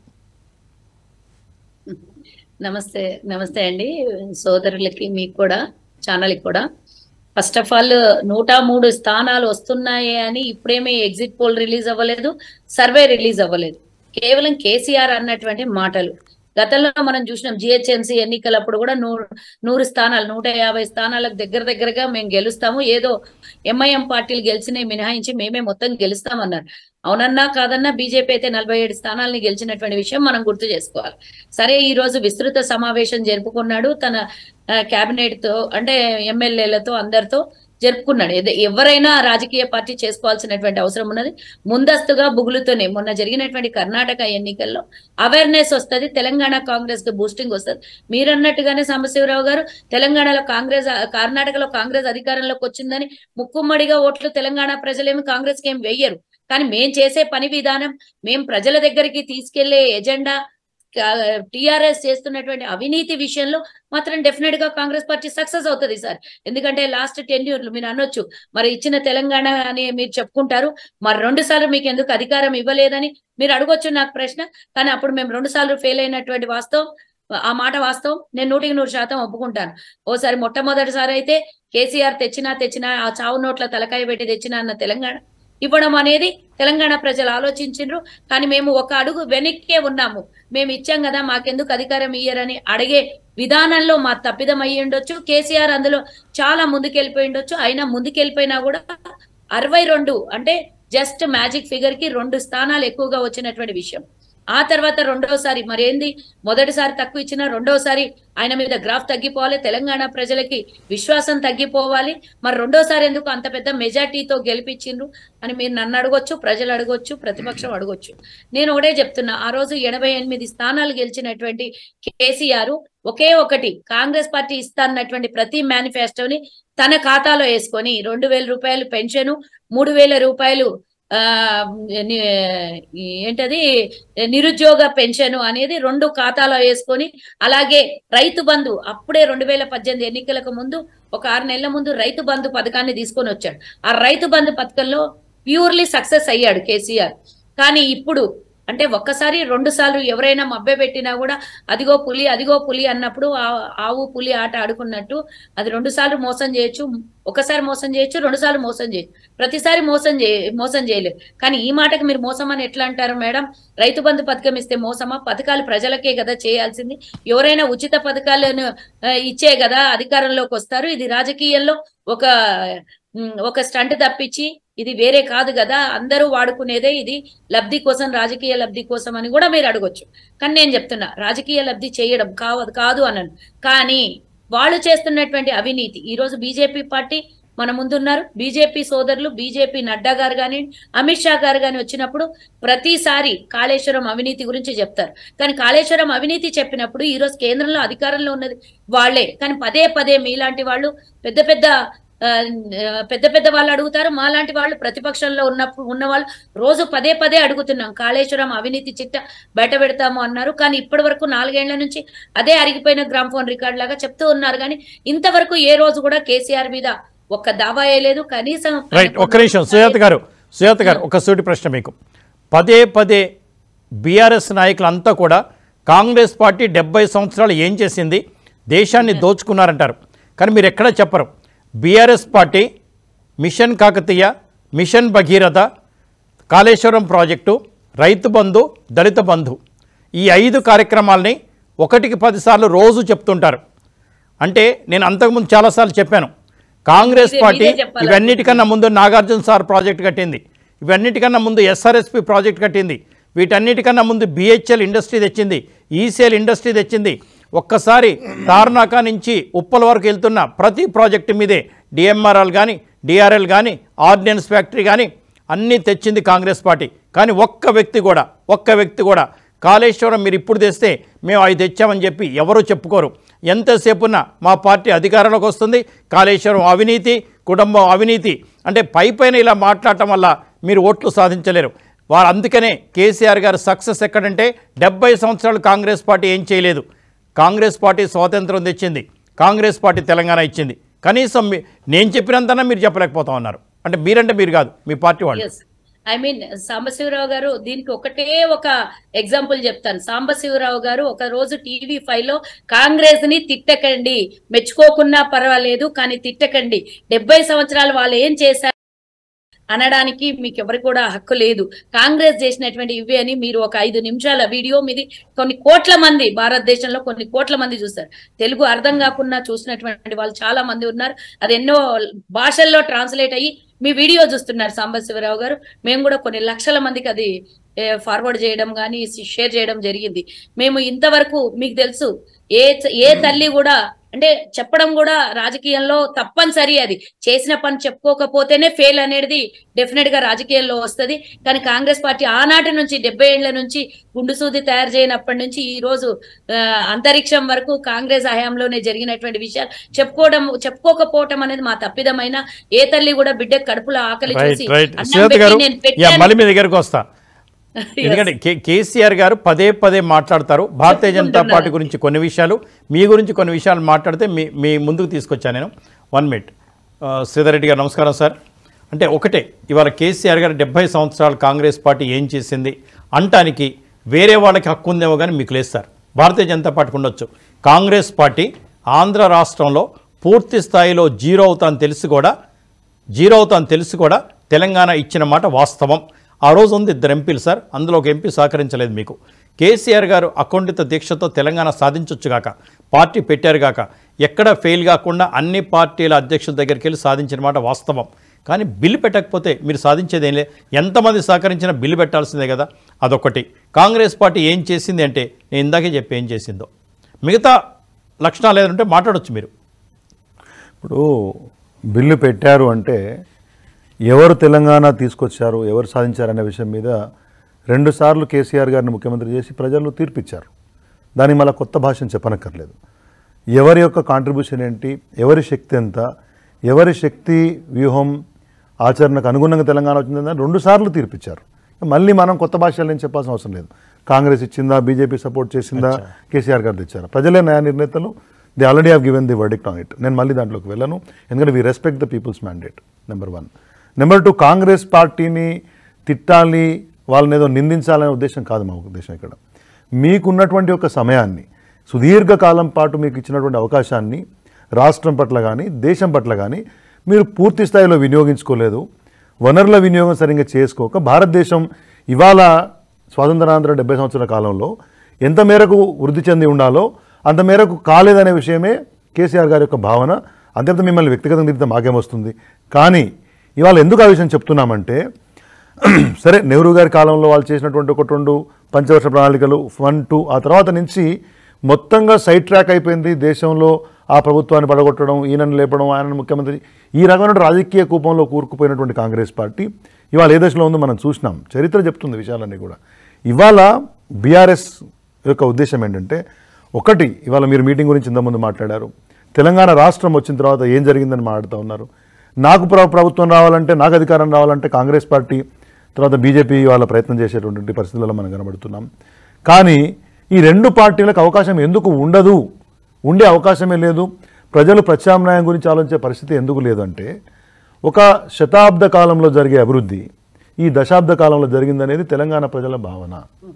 నమస్తే నమస్తే అండి సోదరులకి మీకు కూడా ఛానల్కి కూడా ఫస్ట్ ఆఫ్ ఆల్ నూట మూడు స్థానాలు వస్తున్నాయి అని ఇప్పుడేమీ ఎగ్జిట్ పోల్ రిలీజ్ అవ్వలేదు సర్వే రిలీజ్ అవ్వలేదు కేవలం కేసీఆర్ అన్నటువంటి మాటలు గతంలో మనం చూసినాం జిహెచ్ఎంసీ ఎన్నికలప్పుడు కూడా నూరు నూరు స్థానాలు నూట యాభై స్థానాలకు దగ్గర దగ్గరగా మేము గెలుస్తాము ఏదో ఎంఐఎం పార్టీలు గెలిచినవి మినహాయించి మేమే మొత్తం గెలుస్తామన్నారు అవునన్నా కాదన్నా బీజేపీ అయితే నలభై ఏడు స్థానాలని గెలిచినటువంటి విషయం మనం గుర్తు చేసుకోవాలి సరే ఈ రోజు విస్తృత సమావేశం జరుపుకున్నాడు తన కేబినెట్ తో అంటే ఎమ్మెల్యేలతో అందరితో జరుపుకున్నాడు ఏద- ఎవరైనా రాజకీయ పార్టీ చేసుకోవాల్సినటువంటి అవసరం ఉన్నది ముందస్తుగా బుగులుతోనే మొన్న జరిగినటువంటి కర్ణాటక ఎన్నికల్లో అవేర్నెస్ వస్తది తెలంగాణ కాంగ్రెస్ కి బూస్టింగ్ వస్తుంది మీరు అన్నట్టుగానే సాంబశివరావు గారు తెలంగాణలో కాంగ్రెస్ కర్ణాటకలో కాంగ్రెస్ అధికారంలోకి వచ్చిందని ముక్కుమ్మడిగా ఓట్లు తెలంగాణ ప్రజలేమి కాంగ్రెస్ కి ఏం వెయ్యరు కానీ మేం చేసే పని విధానం మేం ప్రజల దగ్గరికి తీసుకెళ్లే ఎజెండా టిఆర్ఎస్ చేస్తున్నటువంటి అవినీతి విషయంలో మాత్రం డెఫినెట్ గా కాంగ్రెస్ పార్టీ సక్సెస్ అవుతుంది సార్ ఎందుకంటే లాస్ట్ టెన్ ఇయర్లు మీరు అనొచ్చు మరి ఇచ్చిన తెలంగాణ అని మీరు చెప్పుకుంటారు మరి రెండు సార్లు మీకు ఎందుకు అధికారం ఇవ్వలేదని మీరు అడగొచ్చు నాకు ప్రశ్న కానీ అప్పుడు మేము రెండు సార్లు ఫెయిల్ అయినటువంటి వాస్తవం ఆ మాట వాస్తవం నేను నూటికి నూరు శాతం ఒప్పుకుంటాను ఓసారి మొట్టమొదటిసారి అయితే కేసీఆర్ తెచ్చినా తెచ్చినా ఆ చావు నోట్ల తలకాయ పెట్టి తెచ్చినా అన్న తెలంగాణ ఇవ్వడం అనేది తెలంగాణ ప్రజలు ఆలోచించిండ్రు కానీ మేము ఒక అడుగు వెనక్కే ఉన్నాము మేము ఇచ్చాం కదా మాకెందుకు అధికారం ఇయ్యరని అడిగే విధానంలో మా తప్పిదం అయ్యి ఉండొచ్చు కేసీఆర్ అందులో చాలా ముందుకెళ్ళిపోయి ఉండొచ్చు అయినా ముందుకెళ్ళిపోయినా కూడా అరవై రెండు అంటే జస్ట్ మ్యాజిక్ ఫిగర్ కి రెండు స్థానాలు ఎక్కువగా వచ్చినటువంటి విషయం ఆ తర్వాత రెండోసారి మరేంది మొదటిసారి తక్కువ ఇచ్చిన రెండోసారి ఆయన మీద గ్రాఫ్ తగ్గిపోవాలి తెలంగాణ ప్రజలకి విశ్వాసం తగ్గిపోవాలి మరి రెండోసారి ఎందుకు అంత పెద్ద మెజార్టీతో గెలిపించిండ్రు అని మీరు నన్ను అడగొచ్చు ప్రజలు అడగొచ్చు ప్రతిపక్షం అడగొచ్చు నేను ఒకటే చెప్తున్నా ఆ రోజు ఎనభై ఎనిమిది స్థానాలు గెలిచినటువంటి కేసీఆర్ ఒకే ఒకటి కాంగ్రెస్ పార్టీ ఇస్తాన్నటువంటి ప్రతి మేనిఫెస్టోని తన ఖాతాలో వేసుకొని రెండు వేల రూపాయలు పెన్షన్ మూడు వేల రూపాయలు ఆ ని- ఏంటది నిరుద్యోగ పెన్షన్ అనేది రెండు ఖాతాలో వేసుకొని అలాగే రైతు బంధు అప్పుడే రెండు వేల పద్దెనిమిది ఎన్నికలకు ముందు ఒక ఆరు నెలల ముందు రైతు బంధు పథకాన్ని తీసుకొని వచ్చాడు ఆ రైతు బంధు పథకంలో ప్యూర్లీ సక్సెస్ అయ్యాడు కేసీఆర్ కానీ ఇప్పుడు అంటే ఒక్కసారి రెండు సార్లు ఎవరైనా మభ్య పెట్టినా కూడా అదిగో పులి అదిగో పులి అన్నప్పుడు ఆ- ఆవు పులి ఆట ఆడుకున్నట్టు అది రెండు సార్లు మోసం చేయొచ్చు ఒకసారి మోసం చేయొచ్చు రెండు సార్లు మోసం చేయొచ్చు ప్రతిసారి మోసం చే మోసం చేయలేదు కానీ ఈ మాటకి మీరు మోసం అని ఎట్లా అంటారు మేడం రైతు బంధు పథకం ఇస్తే మోసమా పథకాలు ప్రజలకే కదా చేయాల్సింది ఎవరైనా ఉచిత పథకాలను ఆ, ఇచ్చే కదా అధికారంలోకి వస్తారు ఇది రాజకీయాల్లో ఒక ఉమ్, ఒక స్టంట్ తప్పించి ఇది వేరే కాదు కదా అందరూ వాడుకునేదే ఇది లబ్ధి కోసం రాజకీయ లబ్ధి కోసం అని కూడా మీరు అడగొచ్చు కానీ నేను చెప్తున్నా రాజకీయ లబ్ధి చేయడం కావదు కాదు అనను కానీ వాళ్ళు చేస్తున్నటువంటి అవినీతి ఈ రోజు బీజేపీ పార్టీ మన ముందున్నారు బీజేపీ సోదరులు బీజేపీ నడ్డా గారు కానీ అమిత్ షా గారు కానీ వచ్చినప్పుడు ప్రతిసారి కాళేశ్వరం అవినీతి గురించి చెప్తారు కానీ కాళేశ్వరం అవినీతి చెప్పినప్పుడు ఈ రోజు కేంద్రంలో అధికారంలో ఉన్నది వాళ్ళే కానీ పదే పదే మీలాంటి వాళ్ళు పెద్ద పెద్ద ఆ, పెద్ద పెద్ద వాళ్ళు అడుగుతారు మాలాంటి వాళ్ళు ప్రతిపక్షంలో ఉన్నప్పుడు ఉన్న వాళ్ళు రోజు పదే పదే అడుగుతున్నాం కాళేశ్వరం అవినీతి చిట్ట బయట పెడతాము అన్నారు కానీ ఇప్పటి వరకు నాలుగేళ్ల నుంచి అదే అరిగిపోయిన గ్రామ్ ఫోన్ రికార్డ్ లాగా చెప్తూ ఉన్నారు కానీ ఇంతవరకు ఏ రోజు కూడా కేసీఆర్ మీద ఒక్క దావా వేయలేదు కనీసం రైట్ ఒక్క నిమిషం సుజాత గారు సుజాత గారు ఒక సూటి ప్రశ్న మీకు పదే పదే బీఆర్ఎస్ నాయకులంతా కూడా కాంగ్రెస్ పార్టీ డెబ్బై సంవత్సరాలు ఏం చేసింది దేశాన్ని దోచుకున్నారంటారు కానీ మీరు ఎక్కడా చెప్పరు BRS party mission Kakatiya mission Bhagiratha Kaleshwaram project Rythu Bandhu దళిత బంధు ఈ ఐదు కార్యక్రమాల్ని ఒకటికి పదిసార్లు రోజు చెప్తుంటారు అంటే నేను అంతకుముందు చాలాసార్లు చెప్పాను కాంగ్రెస్ మీరే- పార్టీ మీరే చెప్పాలి. ఇవన్నిటికన్నా ముందు నాగార్జున సార్ ప్రాజెక్ట్ కట్టింది ఇవన్నిటికన్నా ముందు ఎస్ఆర్ఎస్పి ప్రాజెక్ట్ కట్టింది వీటన్నిటికన్నా ముందు బిహెచ్ఎల్ ఇండస్ట్రీ తెచ్చింది ఈసీఎల్ ఇండస్ట్రీ తెచ్చింది ఒక్కసారి తార్నాకా నుంచి ఉప్పల వరకు వెళ్తున్న ప్రతి ప్రాజెక్టు మీదే డిఎంఆర్ఎల్ కానీ డిఆర్ఎల్ కానీ ఆర్డినెన్స్ ఫ్యాక్టరీ కానీ అన్నీ తెచ్చింది కాంగ్రెస్ పార్టీ కానీ ఒక్క వ్యక్తి కూడా ఒక్క వ్యక్తి కూడా కాళేశ్వరం మీరు ఇప్పుడు తెస్తే మేము అవి తెచ్చామని చెప్పి ఎవరు చెప్పుకోరు ఎంతసేపున్నా మా పార్టీ అధికారంలోకి వస్తుంది కాళేశ్వరం అవినీతి కుటుంబం అవినీతి అంటే పై పైన ఇలా మాట్లాడటం వల్ల మీరు ఓట్లు సాధించలేరు వారు అందుకనే కేసీఆర్ గారు సక్సెస్ ఎక్కడంటే డెబ్బై సంవత్సరాలు కాంగ్రెస్ పార్టీ ఏం చేయలేదు కాంగ్రెస్ పార్టీ స్వాతంత్రం తెచ్చింది కాంగ్రెస్ పార్టీ తెలంగాణ ఇచ్చింది కనీసం మీ- నేను చెప్పినంతనా మీరు చెప్పలేకపోతా ఉన్నారు అంటే మీరంటే మీరు కాదు మీ పార్టీ వాళ్ళు ఎస్ ఐ మీన్ సాంబశివరావు గారు దీనికి ఒకటే ఒక ఎగ్జాంపుల్ చెప్తాను సాంబశివరావు గారు ఒక రోజు టీవీ ఫైవ్ లో కాంగ్రెస్ ని తిట్టకండి మెచ్చుకోకున్నా పర్వాలేదు కానీ తిట్టకండి డెబ్బై సంవత్సరాలు వాళ్ళు ఏం చేశారు అనడానికి మీకు ఎవరికి కూడా హక్కు లేదు కాంగ్రెస్ చేసినటువంటి ఇవి అని మీరు ఒక ఐదు నిమిషాల వీడియో మీది కొన్ని కోట్ల మంది భారతదేశంలో కొన్ని కోట్ల మంది చూస్తారు తెలుగు అర్థం కాకుండా చూసినటువంటి వాళ్ళు చాలా మంది ఉన్నారు అది ఎన్నో భాషల్లో ట్రాన్స్లేట్ అయ్యి మీ వీడియో చూస్తున్నారు సాంబశివరావు గారు మేము కూడా కొన్ని లక్షల మందికి అది ఫార్వర్డ్ చేయడం కానీ షేర్ చేయడం జరిగింది మేము ఇంతవరకు మీకు తెలుసు ఏ ఏ తల్లి కూడా అంటే చెప్పడం కూడా రాజకీయంలో తప్పనిసరి అది చేసిన పని చెప్పుకోకపోతేనే ఫెయిల్ అనేది డెఫినెట్ గా రాజకీయాల్లో వస్తది కానీ కాంగ్రెస్ పార్టీ ఆనాటి నుంచి డెబ్బై ఏళ్ల నుంచి గుండు సూది తయారు చేయనప్పటి నుంచి ఈ రోజు ఆ, అంతరిక్షం వరకు కాంగ్రెస్ హయాంలోనే జరిగినటువంటి విషయాలు చెప్పుకోవడం చెప్పుకోకపోవటం అనేది మా తప్పిదమైన ఏ తల్లి కూడా బిడ్డ కడుపులో ఆకలి రైట్ చూసి రైట్ అన్నం సుజాత పెట్టి గారు నేను యా పెట్టాను. మళ్ళీ మీ దగ్గరకు వస్తా ఎందుకంటే కే- కేసీఆర్ గారు పదే పదే మాట్లాడతారు భారతీయ జనతా చెప్పుకుంటున్నారు. పార్టీ గురించి కొన్ని విషయాలు మీ గురించి కొన్ని విషయాలు మాట్లాడితే మీ మీ ముందుకు తీసుకొచ్చాను నేను వన్ మినిట్ శ్రీధర్ రెడ్డి గారు నమస్కారం సార్ అంటే ఒకటే ఇవాళ కేసీఆర్ గారు డెబ్బై సంవత్సరాలు కాంగ్రెస్ పార్టీ ఏం చేసింది అంటానికి వేరే వాళ్ళకి హక్కు ఉందేమో కానీ మీకు లేదు సార్ భారతీయ జనతా పార్టీకి ఉండొచ్చు కాంగ్రెస్ పార్టీ ఆంధ్ర రాష్ట్రంలో పూర్తి స్థాయిలో జీరో అవుతాను తెలిసి కూడా జీరో అవుతాను తెలిసి కూడా తెలంగాణ ఇచ్చిన మాట వాస్తవం ఆ రోజు ఉంది ఇద్దరు ఎంపీలు సార్ అందులో ఒక ఎంపీ సహకరించలేదు మీకు కేసీఆర్ గారు అకుంఠిత దీక్షతో తెలంగాణ సాధించొచ్చుగాక పార్టీ పెట్టారుగాక ఎక్కడ ఫెయిల్ కాకుండా అన్ని పార్టీల అధ్యక్షుల దగ్గరికి వెళ్ళి సాధించిన మాట వాస్తవం కానీ బిల్లు పెట్టకపోతే మీరు సాధించేది ఏం లేదు ఎంతమంది సహకరించినా బిల్లు పెట్టాల్సిందే కదా అదొకటి కాంగ్రెస్ పార్టీ ఏం చేసింది అంటే నేను ఇందాకే చెప్పి ఏం చేసిందో మిగతా లక్షణాలు ఏదంటే మాట్లాడొచ్చు మీరు ఇప్పుడు బిల్లు పెట్టారు అంటే ఎవరు తెలంగాణ తీసుకొచ్చారు ఎవరు సాధించారు అనే విషయం మీద రెండుసార్లు కేసీఆర్ గారిని ముఖ్యమంత్రి చేసి ప్రజలు తీర్పిచ్చారు దానికి మళ్ళీ కొత్త భాషను చెప్పనక్కర్లేదు ఎవరి యొక్క కాంట్రిబ్యూషన్ ఏంటి ఎవరి శక్తి ఎంత ఎవరి శక్తి వ్యూహం ఆచరణకు అనుగుణంగా తెలంగాణ వచ్చిందని రెండు సార్లు తీర్పిచ్చారు మళ్ళీ మనం కొత్త భాషలు ఏం చెప్పాల్సిన అవసరం లేదు కాంగ్రెస్ ఇచ్చిందా బీజేపీ సపోర్ట్ చేసిందా కేసీఆర్ గారు తెచ్చారా ప్రజలే న్యాయ నిర్ణేతలు they already have given the verdict on it నేను మళ్ళీ దాంట్లోకి వెళ్ళను ఎందుకంటే we respect the people's mandate number one number two కాంగ్రెస్ పార్టీని తిట్టాలి వాళ్ళని ఏదో నిందించాలనే ఉద్దేశం కాదు మా ఉద్దేశం ఇక్కడ మీకున్నటువంటి ఒక సమయాన్ని సుదీర్ఘకాలం పాటు మీకు ఇచ్చినటువంటి అవకాశాన్ని రాష్ట్రం పట్ల కానీ దేశం పట్ల కానీ మీరు పూర్తి స్థాయిలో వినియోగించుకోలేదు వనరుల వినియోగం సరిగ్గా చేసుకోక భారతదేశం ఇవాళ స్వాతంత్రానంతర డెబ్బై సంవత్సరాల కాలంలో ఎంత మేరకు వృద్ధి చెంది ఉండాలో అంత మేరకు కాలేదనే విషయమే కేసీఆర్ గారి యొక్క భావన అంతేత మిమ్మల్ని వ్యక్తిగతంగా తిరిగితే మాకేమొస్తుంది కానీ ఇవాళ ఎందుకు ఆ విషయం చెప్తున్నామంటే సరే నెహ్రూ గారి కాలంలో వాళ్ళు చేసినటువంటి ఒకటి రెండు పంచవర్ష ప్రణాళికలు వన్ టూ ఆ తర్వాత నుంచి మొత్తంగా సైడ్ ట్రాక్ అయిపోయింది దేశంలో ఆ ప్రభుత్వాన్ని పడగొట్టడం ఈయనను లేపడం ఆయనను ముఖ్యమంత్రి ఈ రకమైన రాజకీయ కూపంలో కూరుకుపోయినటువంటి కాంగ్రెస్ పార్టీ ఇవాళ ఏ దశలో ఉందో మనం చూసినాం చరిత్ర చెప్తుంది విషయాలన్నీ కూడా ఇవాళ బీఆర్ఎస్ యొక్క ఉద్దేశం ఏంటంటే ఒకటి ఇవాళ మీరు మీటింగ్ గురించి ఇంతకుముందు మాట్లాడారు తెలంగాణ రాష్ట్రం వచ్చిన తర్వాత ఏం జరిగిందని మాట్లాడుతూ ఉన్నారు నాకు ప్ర- ప్రభుత్వం రావాలంటే నాకు అధికారం రావాలంటే కాంగ్రెస్ పార్టీ తర్వాత బీజేపీ వాళ్ళ ప్రయత్నం చేసేటువంటి పరిస్థితులలో మనం కనబడుతున్నాం కానీ ఈ రెండు పార్టీలకు అవకాశం ఎందుకు ఉండదు ఉండే అవకాశమే లేదు ప్రజలు ప్రత్యామ్నాయం గురించి ఆలోచించే పరిస్థితి ఎందుకు లేదంటే ఒక శతాబ్ద కాలంలో జరిగే అభివృద్ధి ఈ దశాబ్ద కాలంలో జరిగిందనేది తెలంగాణ ప్రజల భావన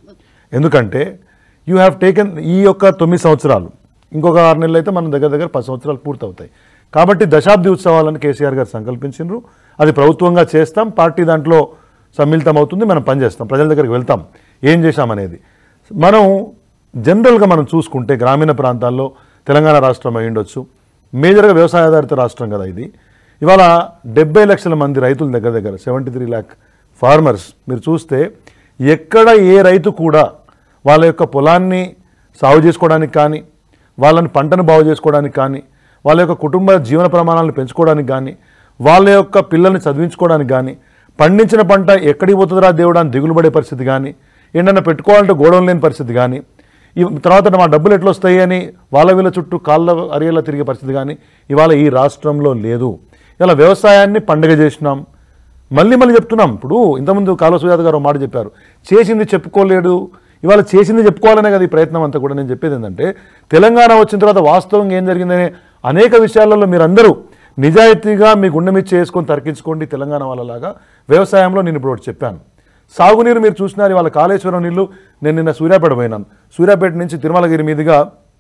ఎందుకంటే యూ హ్యావ్ టేకెన్ ఈ యొక్క తొమ్మిది సంవత్సరాలు ఇంకొక ఆరు నెలలు అయితే మనం దగ్గర దగ్గర పది సంవత్సరాలు పూర్తవుతాయి కాబట్టి దశాబ్ది ఉత్సవాలను కేసీఆర్ గారు సంకల్పించారు అది ప్రభుత్వంగా చేస్తాం పార్టీ దాంట్లో సమ్మిళితం అవుతుంది మనం పనిచేస్తాం ప్రజల దగ్గరికి వెళ్తాం ఏం చేశామనేది మనం జనరల్గా మనం చూసుకుంటే గ్రామీణ ప్రాంతాల్లో తెలంగాణ రాష్ట్రం అయి ఉండొచ్చు మేజర్గా వ్యవసాయ ఆధారిత రాష్ట్రం కదా ఇది ఇవాళ డెబ్బై లక్షల మంది రైతుల దగ్గర దగ్గర సెవెంటీ త్రీ ల్యాక్ ఫార్మర్స్ మీరు చూస్తే ఎక్కడ ఏ రైతు కూడా వాళ్ళ యొక్క పొలాన్ని సాగు చేసుకోవడానికి కానీ వాళ్ళని పంటను బాగు చేసుకోవడానికి కానీ వాళ్ళ యొక్క కుటుంబ జీవన ప్రమాణాలను పెంచుకోవడానికి కానీ వాళ్ళ యొక్క పిల్లల్ని చదివించుకోవడానికి కానీ పండించిన పంట ఎక్కడికి పోతుందిరా దేవుడా అని దిగులు పడే పరిస్థితి కానీ ఏంటన్నా పెట్టుకోవాలంటే గోడౌన్ లేని పరిస్థితి కానీ ఈ తర్వాత మా డబ్బులు ఎట్లా వస్తాయి అని వాళ్ళ వీళ్ళ చుట్టూ కాళ్ళ అరియేలా తిరిగే పరిస్థితి కానీ ఇవాళ ఈ రాష్ట్రంలో లేదు ఇలా వ్యవసాయాన్ని పండగ చేసినాం మళ్ళీ మళ్ళీ చెప్తున్నాం ఇప్పుడు ఇంతకుముందు కాలువ సుజాత గారు ఒక మాట చెప్పారు చేసింది చెప్పుకోలేడు ఇవాళ చేసింది చెప్పుకోవాలనే కదా ఈ ప్రయత్నం అంతా కూడా నేను చెప్పేది ఏంటంటే తెలంగాణ వచ్చిన తర్వాత వాస్తవంగా ఏం జరిగిందనే అనేక విషయాలలో మీరందరూ నిజాయితీగా మీ గుండె మీద చేసుకొని తర్కించుకోండి తెలంగాణ వాళ్ళలాగా వ్యవసాయంలో నేను ఇప్పుడు ఒకటి చెప్పాను సాగునీరు మీరు చూసినారు ఇవాళ కాళేశ్వరం నీళ్లు నేను నిన్న సూర్యాపేట పోయినాను సూర్యాపేట నుంచి తిరుమలగిరి మీదుగా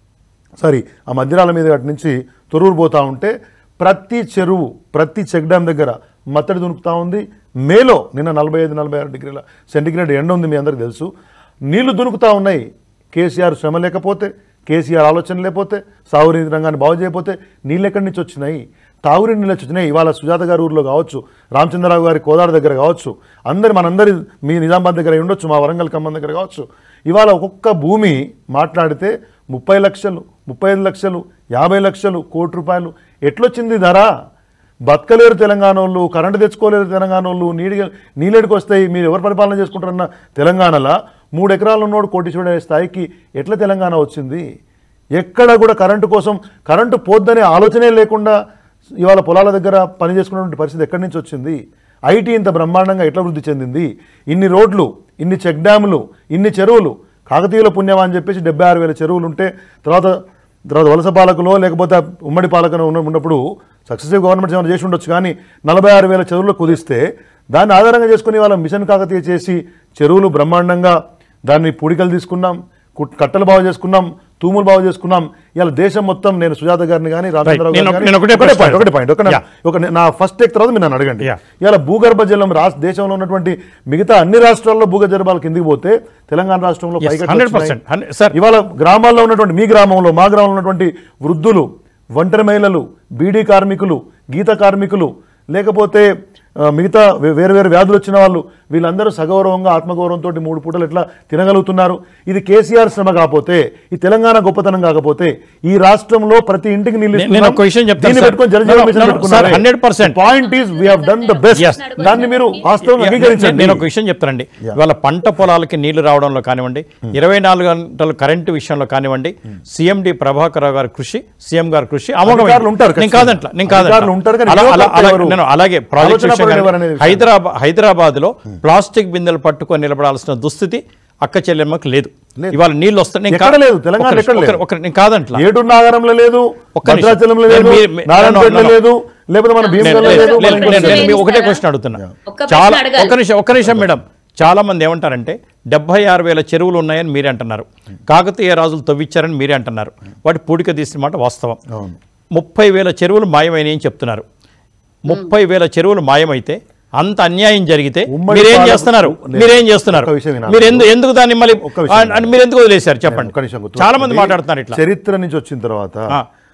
సారీ ఆ మధ్యరాల మీద అటు నుంచి తొర్రూరు పోతా ఉంటే ప్రతి చెరువు ప్రతి చెక్ డ్యామ్ దగ్గర మత్తడి దునుకుతా ఉంది మేలో నిన్న నలభై ఐదు నలభై ఆరు డిగ్రీల సెంటిగ్రేడ్ ఎండ ఉంది మీ అందరికీ తెలుసు నీళ్లు దునుకుతా ఉన్నాయి కేసీఆర్ శ్రమ లేకపోతే కేసీఆర్ ఆలోచన లేకపోతే సాగునీటి రంగాన్ని బాగు చేయకపోతే నీళ్ళు ఎక్కడి నుంచి వచ్చినాయి తాగునీటి నీళ్ళు వచ్చినాయి ఇవాళ సుజాత గారి ఊర్లో కావచ్చు రామచంద్రరావు గారి కోదాడ దగ్గర కావచ్చు అందరి మనందరి మీ నిజామాబాద్ దగ్గర అయి ఉండొచ్చు మా వరంగల్ ఖమ్మం దగ్గర కావచ్చు ఇవాళ ఒక్కొక్క భూమి మాట్లాడితే ముప్పై లక్షలు ముప్పై ఐదు లక్షలు యాభై లక్షలు కోటి రూపాయలు ఎట్లొచ్చింది ధర బతకలేరు తెలంగాణ వాళ్ళు కరెంటు తెచ్చుకోలేరు తెలంగాణ వాళ్ళు నీడి నీళ్ళెడికి వస్తాయి మీరు ఎవరు పరిపాలన చేసుకుంటారన్న తెలంగాణలో మూడు ఎకరాలు ఉన్నోడు కోటీశ్వరుడు అనే స్థాయికి ఎట్లా తెలంగాణ వచ్చింది ఎక్కడ కూడా కరెంటు కోసం కరెంటు పోద్దనే ఆలోచనే లేకుండా ఇవాళ పొలాల దగ్గర పని చేసుకున్నటువంటి పరిస్థితి ఎక్కడి నుంచి వచ్చింది ఐటీ ఇంత బ్రహ్మాండంగా ఎట్లా వృద్ధి చెందింది ఇన్ని రోడ్లు ఇన్ని చెక్ డ్యాములు ఇన్ని చెరువులు కాకతీయుల పుణ్యమా అని చెప్పేసి డెబ్బై ఆరు వేల చెరువులు ఉంటే తర్వాత తర్వాత వలస పాలకులో లేకపోతే ఉమ్మడి పాలకను ఉన్న ఉన్నప్పుడు సక్సెసివ్ గవర్నమెంట్ ఏమైనా చేసి ఉండొచ్చు కానీ నలభై ఆరు వేల చెరువులు కుదిస్తే దాన్ని ఆధారంగా చేసుకుని వాళ్ళ మిషన్ కాకతీయ చేసి చెరువులు బ్రహ్మాండంగా దాన్ని పూడికలు తీసుకున్నాం కుట్- కట్టలు బాగు చేసుకున్నాం తూములు బాగు చేసుకున్నాం ఇలా దేశం మొత్తం నేను సుజాత గారిని కానీ రాజేంద్రరావు నేను- గారిని నేను ఒకటే ఒకటే ప్రశ్న పాయింట్ ఒకటే పాయింట్ ఒక నా- Yeah. ఒక నా ఫస్ట్ టేక్ తర్వాత మీరు నన్ను అడగండి Yeah. ఇలా భూగర్భ జలం రాష్ట్ర దేశంలో ఉన్నటువంటి మిగతా అన్ని రాష్ట్రాల్లో భూగర్భ జలాలు కిందికి పోతే తెలంగాణ రాష్ట్రంలో Yes, పైకి 100%. Hundred- sir. ఇవాళ గ్రామాల్లో ఉన్నటువంటి మీ గ్రామంలో మా గ్రామంలో ఉన్నటువంటి వృద్ధులు ఒంటరి మహిళలు బీడీ కార్మికులు గీత కార్మికులు లేకపోతే ఆ, మిగతా వే- వేరు వేరు వ్యాధులు వచ్చిన వాళ్ళు వీళ్ళందరూ సగౌరవంగా ఆత్మగౌరవంతో మూడు పూటలు ఎట్లా తినగలుగుతున్నారు ఇది కేసీఆర్ శ్రమ కాకపోతే ఈ తెలంగాణ గొప్పతనం కాకపోతే ఈ రాష్ట్రంలో ప్రతి ఇంటికి నీళ్ళు నేను- నేను ఒక విషయం చెప్తాను, sir. No, no, no, no, sir, 100%. Point is we have done the best Yes. దాన్ని మీరు వాస్తవం నేను- అంగీకరించండి నేను ఒక విషయం చెప్తానండి ఇవాళ పంట పొలాలకి నీళ్లు రావడంలో కానివ్వండి ఇరవై నాలుగు గంటల కరెంటు విషయంలో కానివ్వండి సిఎండి ప్రభాకర్ రావు గారి కృషి సీఎం గారి కృషి అమోఘమైంది. అధికారులు ఉంటారు నేను ఖచ్చితంగా. కాదంట్లా నేను కాదంట్లా. అధికారులు ఉంటారు కానీ అలా- అలా- నియోజకవర్గం అలా- ఎవరు? నేను అలాగే ప్రాజెక్ట్ ఆలోచన విషయం పరులు కానీ ఎవరనేది విషయం. హైదరాబాద్ హైదరాబాద్ లో ప్లాస్టిక్ బిందెలు పట్టుకొని నిలబడాల్సిన దుస్థితి అక్క చెల్లెమ్మకి లేదు లేదు. ఇవాళ నీళ్ళు వస్తాయి నేను ఎక్కడ కా- లేదు, తెలంగాణ ఒక్క ఎక్కడ నిమిషం, లేదు. ఒక్క- నేను కాదంట్లా ఏటూరు నాగరంలో లేదు ఒక్క నిమిషం. భద్రాచలంలో లేదు నేను మీ- మీ- నారాయణపేటలో no, no, no. లేదు లేకపోతే మన నేను- భీమగల్లో నేను- లేదు మన నేను- ఇంకో నేను- లేదు. నేను మీ ఒకటే ఇస్తారా? క్వశ్చన్ అడుగుతున్నా ఒక్క ప్రశ్న చాలా అడగాలి. ఒక నిమిషం ఒక్క నిమిషం మేడం చాలా మంది ఏమంటారంటే డెబ్బై ఆరు వేల చెరువులు ఉన్నాయని మీరే అంటున్నారు కాకతీయ రాజులు తవ్విచ్చారని మీరే అంటున్నారు వాటి పూడిక తీసిన మాట వాస్తవం అవును ముప్పై వేల చెరువులు మాయమైనవి అని చెప్తున్నారు ముప్పై వేల చెరువులు మాయమైతే అంత అన్యాయం జరిగితే ఉమ్మడి మీరేం పాలక- చేస్తున్నారు లేదు. మీరేం చేస్తున్నారు ఒక్క విషయం వినాలి. మీరు ఎందుకు ఎందుకు దాన్ని మళ్ళీ ఒక్క విషయం ఆ, అని మీరు ఎందుకు వదిలేశారు చెప్పండి ఒక్క నిమిషం గుర్తు చాలా మంది పెట్టుకోండి. మాట్లాడుతున్నారు ఇట్లా చరిత్ర నుంచి వచ్చిన తర్వాత ఆ.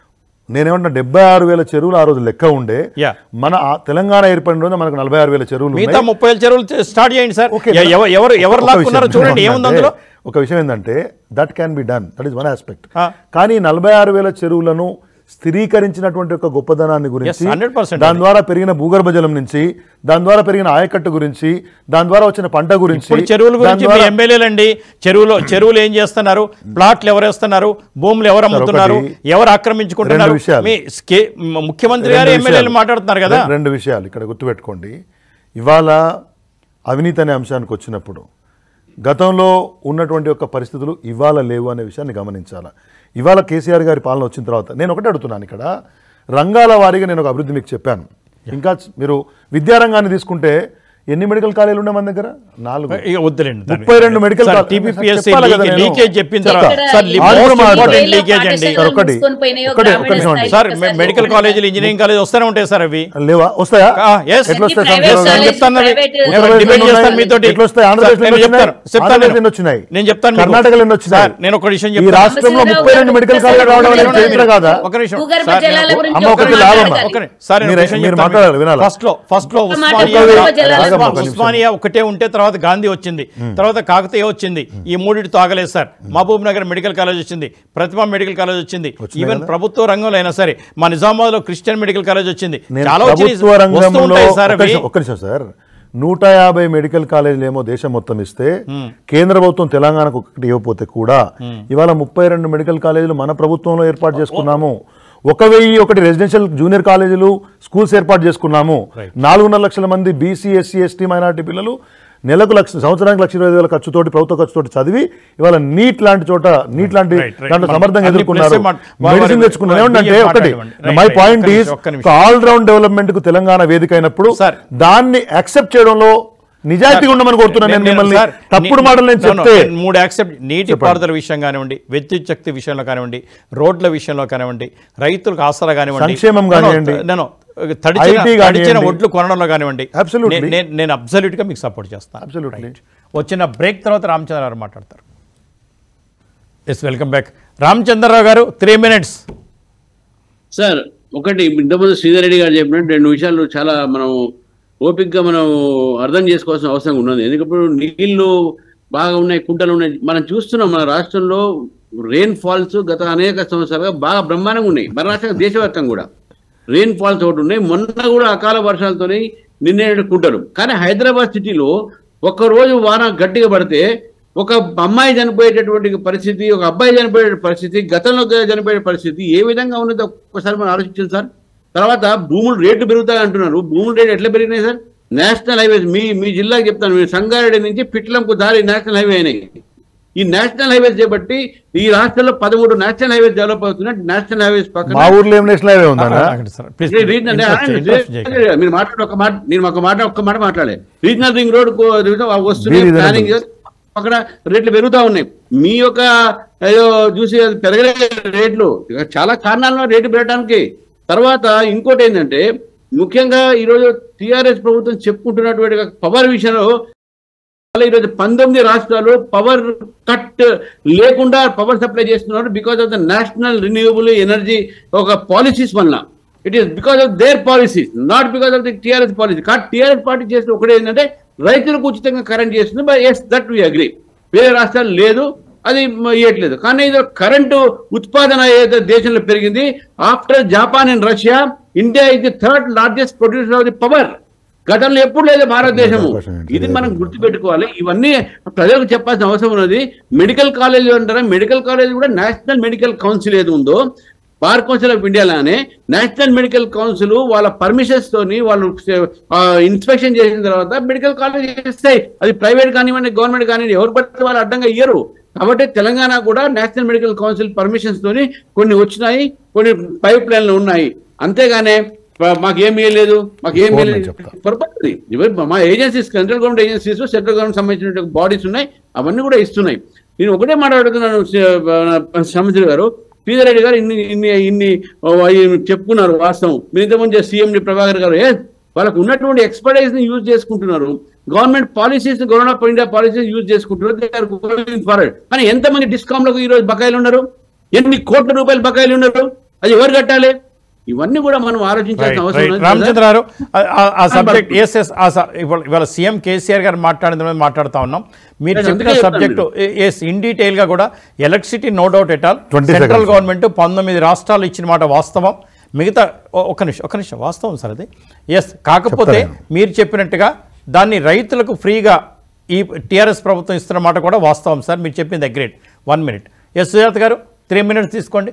నేనేమంటున్నా డెబ్బై ఆరు వేల చెరువులు ఆ రోజు లెక్క ఉండే యా. మన ఆ తెలంగాణ ఏర్పడిన రోజు మనకు నలభై ఆరు వేల చెరువులు మిగతా ఉన్నాయి. ముప్పై వేల చెరువులు స్టార్ట్ చేయండి సార్ ఓకే, ఎ- ఎవ- ఎవరు ఎవరు ఒక లాక్కున్నారో విషయం చూడండి ఏముంది అందులో ఏంటంటే, ఒక విషయం ఏంటంటే that can be done that is one aspect ఆ. కానీ నలభై ఆరు వేల చెరువులను స్థిరీకరించినటువంటి ఒక గొప్పదనాన్ని గురించి 100% దాని ద్వారా పెరిగిన భూగర్భ జలం నుంచి దాని ద్వారా పెరిగిన ఆయకట్టు గురించి దాని ద్వారా వచ్చిన పంట గురించి ఇప్పుడు చెరువుల దాని గురించి మీ ద్వారా- ఎమ్మెల్యేలు అండి చెరువులో చెరువులు ఏం చేస్తున్నారు ప్లాట్లు ఎవరు వేస్తున్నారు భూములు ఎవరు అమ్ముతున్నారు ఒకటి, ఎవరు ఆక్రమించుకుంటున్నారు రెండు విషయాలు. మీ స్కే- మ- ముఖ్యమంత్రి గారు రెండు ఎమ్మెల్యేలు విషయాలు. మాట్లాడుతున్నారు కదా రెం- రెండు విషయాలు ఇక్కడ గుర్తుపెట్టుకోండి ఇవాళ అవినీతి అనే అంశానికి వచ్చినప్పుడు గతంలో ఉన్నటువంటి యొక్క పరిస్థితులు ఇవాళ లేవు అనే విషయాన్ని గమనించాలి ఇవాళ కేసీఆర్ గారి పాలన వచ్చిన తర్వాత నేను ఒకటే అడుగుతున్నాను ఇక్కడ రంగాల వారీగా నేను ఒక అభివృద్ధి మీకు చెప్పాను ఇంకా మీరు విద్యారంగాన్ని తీసుకుంటే ఎన్ని మెడికల్ కాలేజీలు ఉన్నాయి మన దగ్గర నాలుగు ఇక వద్దులేండి దాన్ని. ముప్పై రెండు మెడికల్ సార్, కాలేజ్ TPPSC చెప్పాలి కదా నేను. లీకేజ్ చెప్పిన చెప్తా. తర్వాత సార్ ఆ most కూడా important మాట్లాడండి. లీకేజ్ అండి సార్, ఒకటి. ఒకటి, ఒక్క నిమిషం అండి. సార్ మె- మెడికల్ కాలేజీలు ఇంజనీరింగ్ కాలేజ్ వస్తూనే ఉంటాయి సార్ అవి లేవా వస్తాయా ఆ, yes. ఎట్లా వస్తాయి ప్రైవేట్ సంవత్సరాలు? కాలేజ్, నేను చెప్తాను అవి. ప్రైవేట్ నేను ఉత్తరప్రదేశ్లో డిబేట్ ఎన్ని చేస్తాను ఉన్నాయి? మీతోటి. ఎట్లా వస్తాయి? సార్, ఆంధ్రప్రదేశ్లో నేను ఎన్ని చెప్తాను వచ్చినాయి? చెప్తాను ఆంధ్రప్రదేశ్లో నేను. ఎన్ని వచ్చినాయి? నేను చెప్తాను మీకు. కర్ణాటకలో ఎన్ని వచ్చినాయి? సార్, నేను ఒక విషయం ఈ చెప్తాను రాష్ట్రంలో ముప్పై రెండు మెడికల్ కాలేజీలు రావడం అనేది చరిత్ర కాదా ఒక నిమిషం భూగర్భ సార్, జలాల నేను- గురించి అమ్మ, ఒక ఒకటి మాట లాగమ్మా. అడగాలి. ఒక నిమిషం. సార్, నేను ఒక మీరు- విషయం మీరు చెప్తాను మాట్లాడాలి, మీకు. వినాలి. ఫస్ట్ లో ఫస్ట్ లో ఒక మాట ఉస్మానియా భూగర్భ జలాల ఆగమ్మా, ఒక ఉస్మా- నిమిషం. ఉస్మానియా ఒకటే ఉంటే తర్వాత గాంధీ వచ్చింది తర్వాత కాకతీయ వచ్చింది ఈ మూడిటితో ఆగలేదు sir Mahabubnagar medical college వచ్చింది ప్రతిభ మెడికల్ కాలేజ్ వచ్చింది ఈవెన్ ప్రభుత్వ రంగంలో అయినా సరే మా నిజామాబాద్ లో క్రిస్టియన్ మెడికల్ కాలేజ్ వచ్చింది నేను చాలా వచ్చినాయి. ప్రభుత్వ వస్తూ రంగంలో ఉంటాయి సార్ ఒక్క అవి. నిమిషం, ఒక్క నిమిషం సార్ నూట యాభై మెడికల్ కాలేజీలు ఏమో దేశం మొత్తం ఇస్తే కేంద్ర ప్రభుత్వం తెలంగాణకు ఒకటి ఇవ్వకపోతే కూడా ఇవాళ ముప్పై రెండు మెడికల్ కాలేజీలు మన ప్రభుత్వంలో ఏర్పాటు చేసుకున్నాము ఒక వెయ్యి ఒకటి రెసిడెన్షియల్ జూనియర్ కాలేజీలు స్కూల్స్ ఏర్పాటు చేసుకున్నాము నాలుగున్నర లక్షల మంది బీసీ ఎస్సీ ఎస్టీ మైనారిటీ పిల్లలు నెలకు లక్ష సంవత్సరానికి లక్ష ఇరవై ఐదు వేల ఖర్చుతోటి ప్రభుత్వ ఖర్చుతోటి చదివి ఇవాళ నీట్ లాంటి చోట నీట్ లాంటి Right, right. దాంట్లో మనం సమర్థంగా అన్ని ఎదుర్కొన్నారు ప్లస్సే మాట్- వారి- మెడిసిన్ తెచ్చుకున్నారు వారి ఏమంటే బియ్యం ఒకటి మాట్లాడమండి. Right, my right. పాయింట్ ఒక్క ఈస్ నిమిషం, ఒక్క నిమిషం. ఆల్ రౌండ్ డెవలప్మెంట్ కు తెలంగాణ వేదిక అయినప్పుడు సార్. దాన్ని యాక్సెప్ట్ చేయడంలో నిజాయితీగా ఉండమని కోరుతున్నాను నేను మిమ్మల్ని సార్, తప్పుడు నీ- మాటలు నేను no, no, చెప్తే నేను మూడు యాక్సెప్ట్ నీటి పారుదల విషయం కానివ్వండి విద్యుత్ శక్తి విషయంలో కానివ్వండి రోడ్ల విషయంలో కానివ్వండి రైతులకు ఆసరా కానివ్వండి సంక్షేమం కానివ్వండి. నేను తడిచిన IT తడిచిన కానివ్వండి. ఒడ్లు కొనడంలో కానివ్వండి Absolutely. నే- నేను నేను అబ్సల్యూట్ గా మీకు సపోర్ట్ చేస్తాను Absolutely. Right. వచ్చిన బ్రేక్ తర్వాత రామచంద్రరావు గారు మాట్లాడతారు ఎస్ వెల్కమ్ బ్యాక్ రామచంద్రరావు గారు త్రీ మినిట్స్ సార్ ఒకటి ఇంతకుముందు శ్రీధర్ రెడ్డి గారు చెప్పినట్టు రెండు విషయాలు చాలా మనం ఓపికగా మనం అర్థం చేసుకోవాల్సిన అవసరం ఉన్నది ఎందుకంటే నీళ్లు బాగా ఉన్నాయి కుంటలు ఉన్నాయి మనం చూస్తున్నాం మన రాష్ట్రంలో రెయిన్ ఫాల్స్ గత అనేక సంవత్సరాలుగా బాగా బ్రహ్మాండంగా ఉన్నాయి మన రాష్ట్రం దేశవ్యాప్తంగా కూడా రెయిన్ ఫాల్స్ ఒకటి ఉన్నాయి మొన్న కూడా అకాల వర్షాలతోని నిన్నేడు కుంటలు కానీ హైదరాబాద్ సిటీలో ఒక్క రోజు వాన గట్టిగా పడితే ఒక అమ్మాయి చనిపోయేటటువంటి పరిస్థితి ఒక అబ్బాయి చనిపోయే పరిస్థితి గతంలో చనిపోయే పరిస్థితి ఏ విధంగా ఉన్నదో ఒక్కసారి మనం ఆలోచించాలి సార్ తర్వాత భూములు రేట్లు పెరుగుతాయి అంటున్నారు భూముల రేట్లు ఎట్లా పెరిగినాయి సార్ నేషనల్ హైవేస్ మీ మీ జిల్లాకి చెప్తాను మీరు సంగారెడ్డి నుంచి పిట్లంకు దారి నేషనల్ హైవే అయినాయి ఈ నేషనల్ హైవేస్ చేపట్టి ఈ రాష్ట్రంలో పదమూడు నేషనల్ హైవేస్ డెవలప్ అవుతున్నాయి నేషనల్ హైవేస్ పక్కన మా ఊర్లో ఏం నేషనల్ హైవే ఉందా ప్లీజ్ ఈ రీజనల్ మీరు మాట్లాడే ఒక మాట నేను ఒక మాట ఒక్క మాట మాట్లాడే రీజనల్ రింగ్ రోడ్ వస్తున్నాయి Reasonable. ప్లానింగ్ అక్కడ రేట్లు పెరుగుతా ఉన్నాయి మీ యొక్క ఏదో చూసి అది పెరగలే రేట్లు ఇక చాలా కారణాలు ఉన్నాయి రేటు పెరగడానికి తర్వాత ఇంకోటి ఏంటంటే ముఖ్యంగా ఈరోజు టిఆర్ఎస్ ప్రభుత్వం చెప్పుకుంటున్నటువంటి పవర్ విషయంలో అలా ఈరోజు పంతొమ్మిది రాష్ట్రాలు పవర్ కట్ లేకుండా పవర్ సప్లై చేస్తున్నారు because of the national renewable energy ఒక పాలసీస్ వల్ల it is because of their policies not because of the TRS policy కానీ టిఆర్ఎస్ పార్టీ చేసిన ఒకటే ఏంటంటే రైతులకు ఉచితంగా కరెంట్ చేస్తుంది but yes that we agree వేరే రాష్ట్రాలు లేదు అది మ- ఇవ్వట్లేదు కానీ ఇది కరెంటు ఉత్పాదన ఏదైతే దేశంలో పెరిగింది after Japan and Russia India is the third largest producer of the power గతంలో ఎప్పుడు లేదు భారతదేశము అవకాశం ఏంటి? ఇది మనం గుర్తుపెట్టుకోవాలి ఇవన్నీ ప్రజలకు చెప్పాల్సిన అవసరం ఉన్నది మెడికల్ కాలేజ్ అంటారా మెడికల్ కాలేజ్ కూడా నేషనల్ మెడికల్ కౌన్సిల్ ఏది ఉందో బార్ కౌన్సిల్ ఆఫ్ ఇండియాలోనే నేషనల్ మెడికల్ కౌన్సిల్ వాళ్ళ పర్మిషన్స్ తోని వాళ్ళు ఇన్స్పెక్షన్ చేసిన తర్వాత మెడికల్ కాలేజ్ ఇస్తాయి అది ప్రైవేట్ కానివ్వండి గవర్నమెంట్ కానివ్వండి ఎవరు పడితే వాళ్ళు అడ్డంగా ఇయ్యరు కాబట్టి తెలంగాణ కూడా నేషనల్ మెడికల్ కౌన్సిల్ పర్మిషన్స్ తోని కొన్ని వచ్చినాయి కొన్ని పైప్ లైన్లు ఉన్నాయి అంతేగానే "మా- మాకేం ఇవ్వలేదు మాకేం ఫోన్ ఇవ్వలేదు చెప్తా. పొరపాటు ఇవన్నీ మా agencies central government agencies central government సంబంధించిన బాడీస్ ఉన్నాయి అవన్నీ కూడా ఇస్తున్నాయి నేను ఒకటే మాట్లాడుతున్నాను సమస్య గారు శ్రీధర్ రెడ్డి గారు ఇన్ని ఇన్ని ఇన్ని ఓ, ఇన్ని చెప్పుకున్నారు వాస్తవం మీరు ఇంతకుముందు సీఎం ప్రభాకర్ గారు ఏ వాళ్ళకు ఉన్నటువంటి ఎక్స్పర్టైజ్ ని యూజ్ చేసుకుంటున్నారు government policies government of India policies use చేసుకుంటున్నారు They are going forward. కానీ ఎంతమంది డిస్కామ్లకు ఈ రోజు బకాయిలు ఉన్నారు ఎన్ని కోట్ల రూపాయలు బకాయిలు ఉన్నారు అది ఎవరు కట్టాలి ఇవన్నీ కూడా మనం ఆలోచించాల్సిన రైట్ అవసరం రైట్ ఉంది కదా. రామచంద్ర గారు ఆ- ఆ- ఆ సబ్జెక్ట్ ఎస్ ఎస్ ఆ స- ఇవాళ ఇవాళ సీఎం కేసీఆర్ గారు మాట్లాడిన మీద మాట్లాడుతా ఉన్నాం మీరు నేను చెప్పిన అందుకే సబ్జెక్టు ఎస్ ఇన్ డీటెయిల్ గా కూడా electricity no doubt at all 20 central seconds. Government పంతొమ్మిది రాష్ట్రాలు ఇచ్చిన మాట వాస్తవం మిగతా ఒ- ఒక్క నిమిషం ఒక్క నిమిషం వాస్తవం సార్ అది ఎస్ కాకపోతే చెప్తాను. మీరు చెప్పినట్టుగా దాన్ని రైతులకు ఫ్రీగా ఈ టీఆర్ఎస్ ప్రభుత్వం ఇస్తున్న మాట కూడా వాస్తవం సార్ మీరు చెప్పింది అగ్రేట్ వన్ మినిట్ ఎస్ సుజాత గారు త్రీ మినిట్స్ తీసుకోండి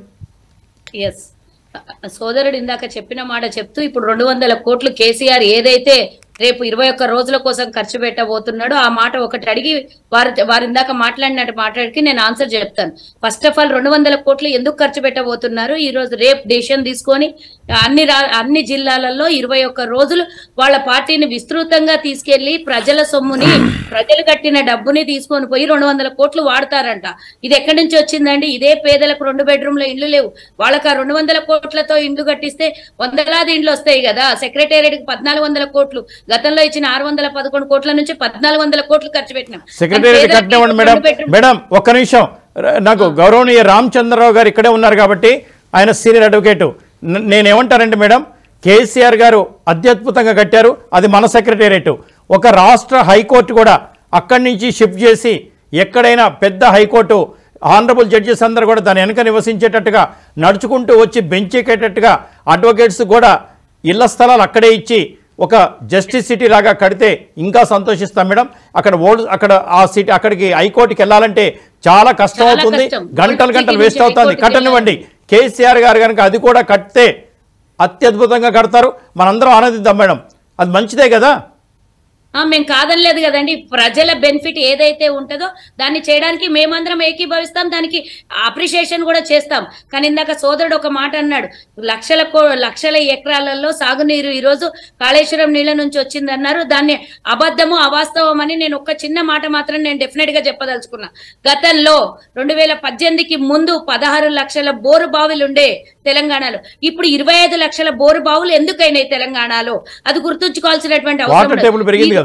ఎస్ సోదరుడు ఇందాక చెప్పిన మాట చెప్తూ ఇప్పుడు రెండు వందల కోట్లు కేసీఆర్ ఏదైతే రేపు ఇరవై ఒక్క రోజుల కోసం ఖర్చు పెట్టబోతున్నాడో ఆ మాట ఒకటి అడిగి వారు వారు ఇందాక మాట్లాడినట్టు మాట్లాడికి నేను ఆన్సర్ చెప్తాను ఫస్ట్ ఆఫ్ ఆల్ రెండు వందల కోట్లు ఎందుకు ఖర్చు పెట్టబోతున్నారు ఈ రోజు రేపు డెసిషన్ తీసుకొని అన్ని రా అన్ని జిల్లాలలో ఇరవై ఒక్క రోజులు వాళ్ళ పార్టీని విస్తృతంగా తీసుకెళ్లి ప్రజల సొమ్ముని ప్రజలు కట్టిన డబ్బుని తీసుకొని పోయి రెండు వందల కోట్లు వాడతారంట ఇది ఎక్కడి నుంచి వచ్చిందండి ఇదే పేదలకు రెండు బెడ్రూమ్ల ఇండ్లు లేవు వాళ్ళకి ఆ రెండు వందల కోట్లతో ఇండ్లు కట్టిస్తే వందలాది ఇండ్లు వస్తాయి కదా సెక్రటేరియట్ కి పద్నాలుగు వందల కోట్లు గతంలో ఇచ్చిన ఆరు వందల పదకొండు కోట్ల నుంచి పద్నాలుగు వందల కోట్లు ఖర్చు పెట్టినాం సెక్రటరీ కానీ కట్టినవ్వండి పేదలకి మేడం రెండు bedroom- మేడం ఒక్క నిమిషం ర- నాకు గౌరవనీయ రామచంద్రరావు గారు ఇక్కడే ఉన్నారు కాబట్టి ఆయన సీనియర్ అడ్వకేటు న- నేనేమంటానండి మేడం కేసీఆర్ గారు అత్యద్భుతంగా కట్టారు అది మన సెక్రటేరియట్ ఒక రాష్ట్ర హైకోర్టు కూడా అక్కడి నుంచి షిఫ్ట్ చేసి ఎక్కడైనా పెద్ద హైకోర్టు ఆనరబుల్ జడ్జెస్ అందరూ కూడా దాని వెనక నివసించేటట్టుగా నడుచుకుంటూ వచ్చి బెంచ్ ఎక్కేటట్టుగా అడ్వకేట్స్ కూడా ఇళ్ల స్థలాలు అక్కడే ఇచ్చి ఒక జస్టిస్ సిటీ లాగా కడితే ఇంకా సంతోషిస్తాం మేడం అక్కడ ఓల్డ్ అక్కడ ఆ సిటీ అక్కడికి హైకోర్టుకి వెళ్ళాలంటే చాలా కష్టం చాలా అవుతుంది కష్టం. గంటలు ఓల్డ్ గంటలు సిటీ వేస్ట్ నుంచి అవుతుంది హైకోర్టుకి కట్టనివ్వండి కేసీఆర్ గారు కనుక అది కూడా కడితే అత్యద్భుతంగా కడతారు మనందరం ఆనందిద్దాం మేడం అది మంచిదే కదా ఆ, మేము కాదనలేదు కదండి ప్రజల బెనిఫిట్ ఏదైతే ఉంటుందో దాన్ని చేయడానికి మేమందరం ఏకీభవిస్తాం దానికి అప్రిషియేషన్ కూడా చేస్తాం కానీ ఇందాక సోదరుడు ఒక మాట అన్నాడు లక్షల కో- లక్షల ఎకరాలలో సాగునీరు ఈరోజు కాళేశ్వరం నీళ్ళ నుంచి వచ్చింది అన్నారు దాన్ని అబద్ధము అవాస్తవం అని నేను ఒక చిన్న మాట మాత్రం నేను డెఫినెట్ గా చెప్పదలుచుకున్నా గతంలో రెండు వేల పద్దెనిమిదికి ముందు పదహారు లక్షల బోరు బావులు ఉండే తెలంగాణలో ఇప్పుడు ఇరవై ఐదు లక్షల బోరు బావులు ఎందుకైనాయి తెలంగాణలో అది గుర్తుంచుకోవాల్సినటువంటి అవసరం వాటర్ లేదు. టేబుల్ పెరిగింది ఈ- కదా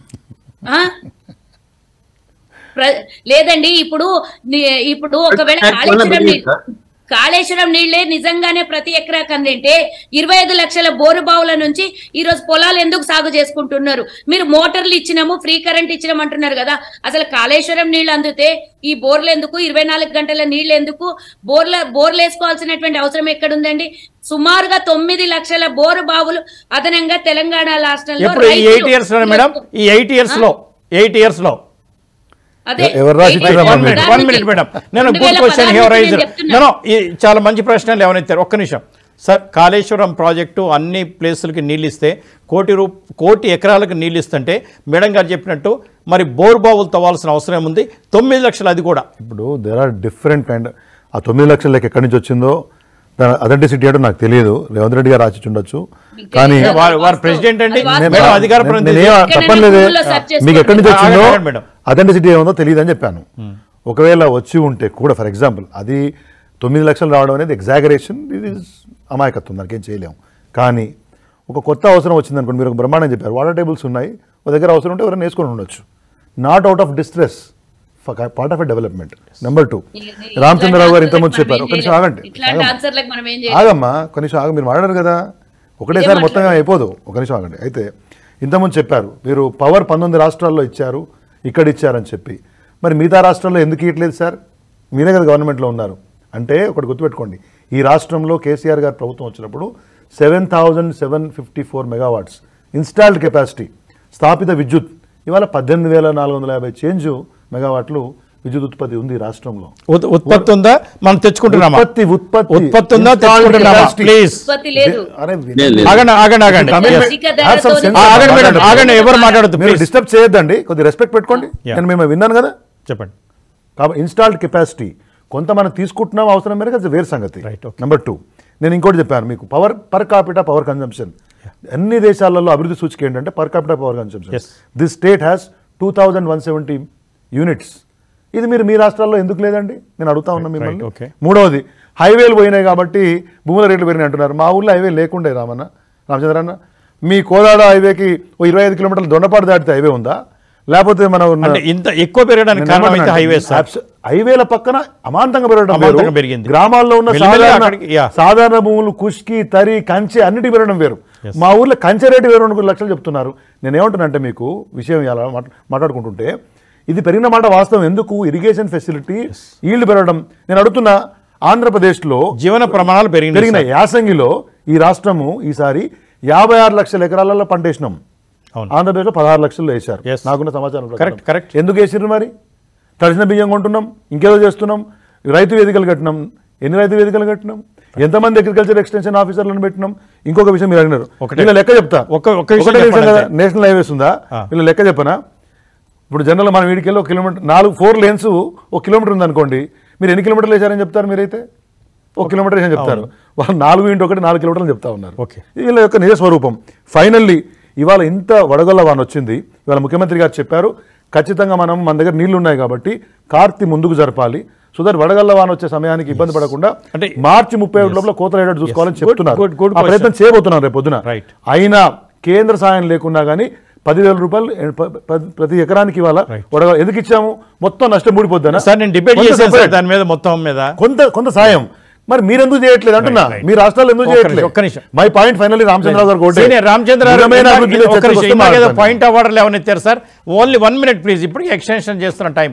ఆ? ప్ర- లేదండి ఇప్పుడు ని- ఇప్పుడు ఒకవేళ Fact కాళేశ్వరం వల్ల నీళ్ళు పెరిగింది కాళేశ్వరం నీళ్లే నిజంగానే ప్రతి ఎకరాకు అందింటే ఇరవై ఐదు లక్షల బోరు బావుల నుంచి ఈ రోజు పొలాలు ఎందుకు సాగు చేసుకుంటున్నారు మీరు మోటార్లు ఇచ్చినాము ఫ్రీ కరెంట్ ఇచ్చినాం అంటున్నారు కదా అసలు కాళేశ్వరం నీళ్లు అందితే ఈ బోర్లు ఎందుకు ఇరవై నాలుగు గంటల నీళ్లు ఎందుకు బోర్ల బోర్లు వేసుకోవాల్సినటువంటి అవసరం ఎక్కడుందండి సుమారుగా తొమ్మిది లక్షల బోరు బావులు అదనంగా తెలంగాణ రాష్ట్రంలో ఎప్పుడు ఈ రైతులు- ఎయిట్ ఇయర్స్ లో మేడం ఈ ఎయిట్ ఇయర్స్ లో ఎయిట్ ఇయర్స్ లో అదే ఎవరు రాసి ఎయిట్ ఇచ్చారమ్మా వన్ ఇయర్స్ మినిట్ మీరు? వన్ మినిట్ మేడం నేను రెండు గుడ్ వేల క్వశ్చన్ పదహారు హెవర్ నుంచి రైజ్ నేను చెప్తున్నా. నేను ఈ చాలా మంచి ప్రశ్నలు ఏమనెత్తారు ఒక్క నిమిషం సార్ కాళేశ్వరం ప్రాజెక్టు అన్ని ప్లేసులకి నీళ్ళు ఇస్తే కోటి రూ కోటి ఎకరాలకు నీళ్ళు ఇస్తుంటే మేడం గారు చెప్పినట్టు మరి బోర్ బావులు తవ్వాల్సిన అవసరం ఏముంది తొమ్మిది లక్షలు అది కూడా ఇప్పుడు దేర్ ఆర్ డిఫరెంట్ కైండ్ ఆ తొమ్మిది లక్షల లెక్క ఎక్కడి నుంచి వచ్చిందో దాని అథెంటిసిటీ ఏంటో నాకు తెలియదు రేవంత్ రెడ్డి గారు రాసి ఉండొచ్చు కానీ తెలియదు. వారు వారు ప్రెసిడెంట్ అండి అది వాస్తవం. మేడం అధికార నేను- ప్రతినిధి నేనేం ఎక్కడైనా తప్పనిలేదే Google లో search చేసుకోండి. మీకు ఎక్కడి నుంచి వచ్చిందో ఆగండి, మేడం. అథెంటిసిటీ ఏముందో తెలియదు అని చెప్పాను ఒకవేళ వచ్చి ఉంటే కూడా ఫర్ ఎగ్జాంపుల్ అది తొమ్మిది లక్షలు రావడం అనేది ఎగ్జాగరేషన్ ఇది అమాయకత్వం దానికి ఏం చేయలేము కానీ ఒక కొత్త అవసరం వచ్చింది అనుకోండి మీరు ఒక బ్రహ్మాండం చెప్పారు వాటర్ టేబుల్స్ ఉన్నాయి ఒక దగ్గర అవసరం ఉంటే ఎవరైనా వేసుకొని ఉండొచ్చు not out of distress part of a development number two Ramachandrarao గారు ఇంతకుముందు చెప్పారు ఒక నిమిషం ఆగండి ఇట్లాంటి ఆగమ్మా. ఆన్సర్లకు మనం ఏం చేయాలి ఆగమ్మా ఒక నిమిషం ఆగ మీరు మాట్లాడారు కదా ఒకటేసారి మొత్తం ఏం అయిపోదు ఒక నిమిషం ఆగండి అయితే ఇంతకుముందు చెప్పారు మీరు పవర్ పంతొమ్మిది రాష్ట్రాల్లో ఇచ్చారు ఇక్కడ ఇచ్చారని చెప్పి మరి మిగతా రాష్ట్రాల్లో ఎందుకు ఇవ్వట్లేదు సార్ మీరే కదా గవర్నమెంట్లో ఉన్నారు అంటే ఒకటి గుర్తుపెట్టుకోండి ఈ రాష్ట్రంలో కేసీఆర్ గారు ప్రభుత్వం వచ్చినప్పుడు seven thousand seven fifty four megawatts installed capacity స్థాపిత విద్యుత్ ఇవాళ పద్దెనిమిది వేల నాలుగు వందల యాభై చేంజ్ మెగావాట్లు విద్యుత్ ఉత్పత్తి ఉంది ఈ రాష్ట్రంలో ఉత్- ఉత్పత్తి ఉందా మనం తెచ్చుకుంటున్నామా ఉత్పత్తి ఉత్పత్తి ఉత్పత్తి ఉందా Installed తెచ్చుకుంటున్నామా capacity. ప్లీజ్ ఉత్పత్తి లేదు అరే లేదు, లేదు. ఆగండి ఆగండి ఆగండి Commitment- Yes. అధిక Have some ధరతోని- sense. ఆ, ఆగండి మేడం ఆగండి ఎవరు మాట్లాడద్దు మీరు ప్లీజ్ డిస్టర్బ్ చేయొద్దండి కొద్ది రెస్పెక్ట్ పెట్టుకోండి Yeah. నేను మేము విన్నాను కదా చెప్పండి కాబట్టి ఇన్స్టాల్డ్ కెపాసిటీ కొంత మనం తీసుకుంటున్నాం అవసరం మేరకు అది వేరు సంగతి Right, okay. నెంబర్ టూ నేను ఇంకోటి చెప్పాను మీకు power per capita power consumption అన్ని దేశాలలో అభివృద్ధి సూచిక ఏంటంటే per capita power consumption Yes. This state has two thousand one seventy units ఇది మీరు మీ రాష్ట్రాల్లో ఎందుకు లేదండి నేను అడుగుతా ఉన్నా మిమ్మల్ని okay. మూడవది హైవేలు పోయినాయి కాబట్టి భూముల రేట్లు పెరిగినాయి అంటున్నారు మా ఊళ్ళో హైవే లేకుండే రామన్న రామచంద్రన్న మీ కోదాడ హైవేకి ఓ ఇరవై ఐదు కిలోమీటర్ల దొండపాటు దాటితే హైవే ఉందా లేకపోతే మనం ఉన్న- అంటే ఇంత ఎక్కువ పెరగడానికి నేను కారణం అయితే ఏమంటున్నా హైవేస్ అంటే, abs- హైవేల పక్కన అమాంతంగా పెరగడం వేరు. అమాంతంగా పెరిగింది. గ్రామాల్లో ఉన్న మెల్లిమెల్లిగా సాధారణ అక్కడికి, యా. సాధారణ భూములు కుష్కి తరి కంచె అన్నిటి పెరగడం వేరు మా ఊర్లో కంచె రేటు వేరు రెండు లక్షలు చెప్తున్నారు నేను ఏమంటున్నానంటే మీకు విషయం ఇలా మాట్- మాట్లాడుకుంటుంటే ఇది పెరిగిన మాట వాస్తవం ఎందుకు ఇరిగేషన్ ఫెసిలిటీ ఈల్డ్ పెరగడం నేను అడుగుతున్నా ఆంధ్రప్రదేశ్లో జీవన ప్రమాణాలు పెరిగినాయి పెరిగిన యాసంగిలో ఈ రాష్ట్రము ఈసారి యాభై ఆరు లక్షల ఎకరాలలో పంటేసినాం అవును. ఆంధ్రప్రదేశ్లో పదహారు లక్షలు వేశారు Yes. నాకున్న సమాచారం ప్రకారం. Correct, correct. ఎందుకు వేసిర్రు మరి తడిసిన బియ్యం కొంటున్నాం ఇంకేదో చేస్తున్నాం రైతు వేదికలు కట్టినాం ఎన్ని రైతు వేదికలు కట్టినాం ఎంతమంది అగ్రికల్చర్ ఎక్స్టెన్షన్ ఆఫీసర్లను పెట్టినాం ఇంకొక విషయం మీరు అడిగినారు ఒకటే. వీళ్ళ లెక్క చెప్తా ఒక్క- ఒక్క విషయం ఒకటే చెప్పండి కదా అంతే. నేషనల్ హైవేస్ ఉందా ఆ. వీళ్ళ లెక్క చెప్పనా ఇప్పుడు జనరల్ మనం వీడికి వెళ్ళి ఒక కిలోమీటర్ నాలుగు ఫోర్ లేన్స్ ఒక కిలోమీటర్ ఉందనుకోండి మీరు ఎన్ని కిలోమీటర్లు వేశారని చెప్తారు మీరైతే ఒక కిలోమీటర్ వేసారని చెప్తారు వాళ్ళు నాలుగు ఇంటి ఒకటి నాలుగు కిలోమీటర్లు చెప్తా ఉన్నారు ఓకే. వీళ్ళ యొక్క నిజ స్వరూపం ఫైనల్లీ ఇవాళ ఇంత వడగొల్ల వాన వచ్చింది ఇవాళ ముఖ్యమంత్రి గారు చెప్పారు ఖచ్చితంగా మనం మన దగ్గర నీళ్లు ఉన్నాయి కాబట్టి కార్తీ ముందుకు జరపాలి సో దట్ వడగల్ల వాన వచ్చే సమయానికి ఇబ్బంది పడకుండా అంటే మార్చి ముప్పై ఒకటి లోపల కోత రేటు చూసుకోవాలని Good, చెప్తున్నారు good, good ఆ ప్రయత్నం చేయబోతున్నారు రేపు పొద్దున Right. అయినా కేంద్ర సాయం లేకున్నా కానీ పదివేల రూపాయలు ఎ- ప- ప- ప్రతి ఎకరానికి ఇవాళ వడగ ఎందుకు ఇచ్చాము మొత్తం నష్టం ఊడిపోద్దా సార్ నేను డిబేట్ చేశాను సార్ దాని మీద మొత్తం మీద కొంత కొంత సాయం మరి మీరు ఎందుకు చేయట్లేదు అంటున్నా right. మీ రాష్ట్రాలు ఎందుకు ఒక్క నిమిషం, చేయట్లేదు ఒక్క నిమిషం. మై పాయింట్ ఫైనల్లీ రామచంద్రరావు గారు ఒకటే. సీనియర్ రామచంద్ర గారు నిజమైన ఇందాక- అభివృద్ధిలో ఒక్క చర్చకు నిమిషం, వస్తే ఇందాక ఏదో మాట్లాడతాను. పాయింట్ అవార్డులు ఏమైనా ఇచ్చారు sir only one minute please ఇప్పటికి ఎక్స్టెన్షన్ చేస్తున్న టైం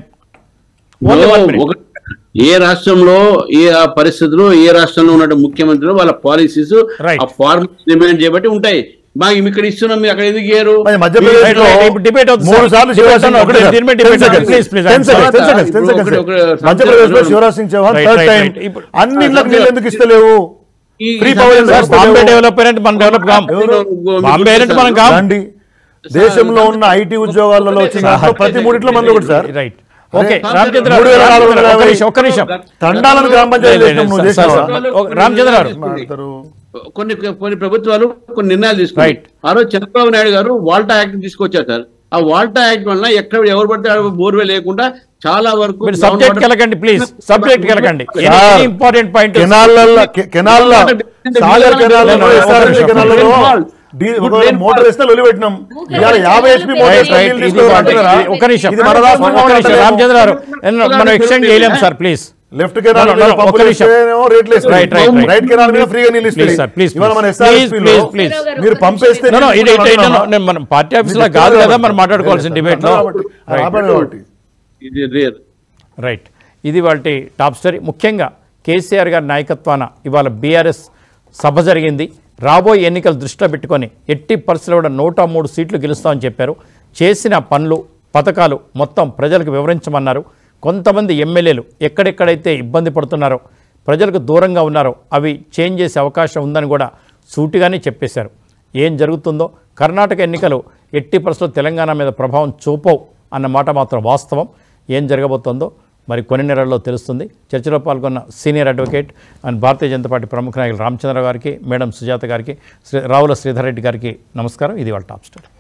ఓన్లీ వన్ మినిట్ ఒక ఏ రాష్ట్రంలో ఏ ఆ పరిస్థితులు ఏ రాష్ట్రంలో ఉన్న ముఖ్యమంత్రులు వాళ్ళ పాలసీస్ Right. ఆ ఫార్మ్ డిమాండ్ చేయబట్టి ఉంటాయి మాకు ఇక్కడ ఇస్తున్నాం మీరు అక్కడ ఎందుకు చేయరు మరి మధ్యప్రదేశ్ Right, లో right, ఇప్పుడు debate అవుతుంది, మూడు sir. సార్లు Debate శివరాజ్ సింగ్ అవుతుంది, ఒకటే సార్. దీని మీద 10 debate seconds. అవుతుంది. Please, please, 10 I'm seconds, sorry. 10 seconds, 10 ఇప్పుడు seconds. ఒకటి- ఒకటి- మధ్యప్రదేశ్ లో right, Shivraj Singh Chouhan right, third right, time right. ఇప్పుడు- అన్ని ఇళ్ళకి నీళ్ళు ఎందుకు ఇస్తలేవు ఈ- ఫ్రీ ఈ పవర్ సమయంలో ఎందుకు బాంబే ఇస్తలేవు? డెవలప్ అయినట్టు మనం డెవలప్ కాం ఎవరు? బాంబే అయినట్టు మనం కాం రండి దేశంలో ఉన్న ఐటీ ఉద్యోగాల్లో వచ్చిన దాంట్లో ప్రతి మూడిట్లో మంది ఒకటి సార్ రైట్ ఓకే అరే, రామచంద్ర మూడు వేల నాలుగు వందల ఒక్క యాభై. నిమిషం ఒక్క నిమిషం తండాలను గ్రామ పంచాయతీ లేదు, చేసినాం నువ్వు లేదు, సార్, చేసినావా? సార్, ఒక- రామచంద్ర గారు మాట్లాడతారు. కొన్ని కొన్ని ప్రభుత్వాలు కొన్ని నిర్ణయాలు తీసుకున్నాయి Right. ఆ రోజు చంద్రబాబు నాయుడు గారు వాల్టా యాక్ట్ తీసుకొచ్చారు సార్ ఆ వాల్టా యాక్ట్ వల్ల ఎక్కడ ఎవరు పడితే బోర్వే లేకుండా చాలా వరకు మీరు సబ్జెక్ట్ కెలకండి ప్లీజ్ సబ్జెక్ట్ కెలకండి సార్, ఇంపార్టెంట్ పాయింట్ కెనాళ్ళల్లో కె- కెనాళ్ళ సాగర్ కెనాల్లో Good ఎస్ఆర్ఎస్ rainfall. కెనాల్లో డీ- Good ఒక rainfall. మోటార్ వేస్తే లొలి పెట్టినాం ఇవాళ యాభై హెచ్పి మోటార్ రైట్ వేస్తే రైట్ నీళ్ళు ఇది తీసుకోవాలి వాటి- అంటున్నారా? ఇది- ఒక నిమిషం ఇది మన రాష్ట్రం ఒక నిమిషం కావాలి. రామచంద్ర గారు మనం ఎక్స్టెండ్ చేయలేం sir please left canal No, no, మీద no, ఒక్క పంపులు నిమిషం. వేస్తేనేమో రేట్లు వేస్తారు. Right, right, right. Right canal మీద ఫ్రీగా నీళ్ళు ప్లీజ్ ఇస్తారు సార్ ప్లీజ్ ఇవాళ మన ప్లీజ్ SRSP లో ప్లీజ్ ప్లీజ్ మీరు పంపేస్తే నో నో నీళ్ళు ఇది ఇట్ అంటున్నామా? నేను మనం పార్టీ ఆఫీస్ లో కాదు కదా మనం మాట్లాడుకోవాల్సిన డిబేట్ లో కాబట్టి, రాబడి కాబట్టి. ఇది రేర్ రైట్ ఇది వాళ్ళ టాప్ స్టోరీ ముఖ్యంగా కేసీఆర్ గారి నాయకత్వాన ఇవాళ బీఆర్ఎస్ సభ జరిగింది రాబోయే ఎన్నికలు దృష్టిలో పెట్టుకొని ఎట్టి పరిస్థితుల్లో కూడా నూట మూడు సీట్లు గెలుస్తామని చెప్పారు చేసిన పనులు పథకాలు మొత్తం ప్రజలకు వివరించమన్నారు కొంతమంది ఎమ్మెల్యేలు ఎక్కడెక్కడైతే ఇబ్బంది పడుతున్నారో ప్రజలకు దూరంగా ఉన్నారో అవి చేంజ్ చేసే అవకాశం ఉందని కూడా సూటిగానే చెప్పేశారు ఏం జరుగుతుందో కర్ణాటక ఎన్నికలు ఎట్టి పరిస్థితుల్లో తెలంగాణ మీద ప్రభావం చూపవు అన్న మాట మాత్రం వాస్తవం ఏం జరగబోతోందో మరి కొన్ని నెలల్లో తెలుస్తుంది చర్చలో పాల్గొన్న senior advocate and Bharatiya Janata party ప్రముఖ నాయకులు రామచంద్ర గారికి మేడం సుజాత గారికి శ్రీ రావుల శ్రీధర్ రెడ్డి గారికి నమస్కారం ఇది వాళ్ళ టాప్ స్టోరీ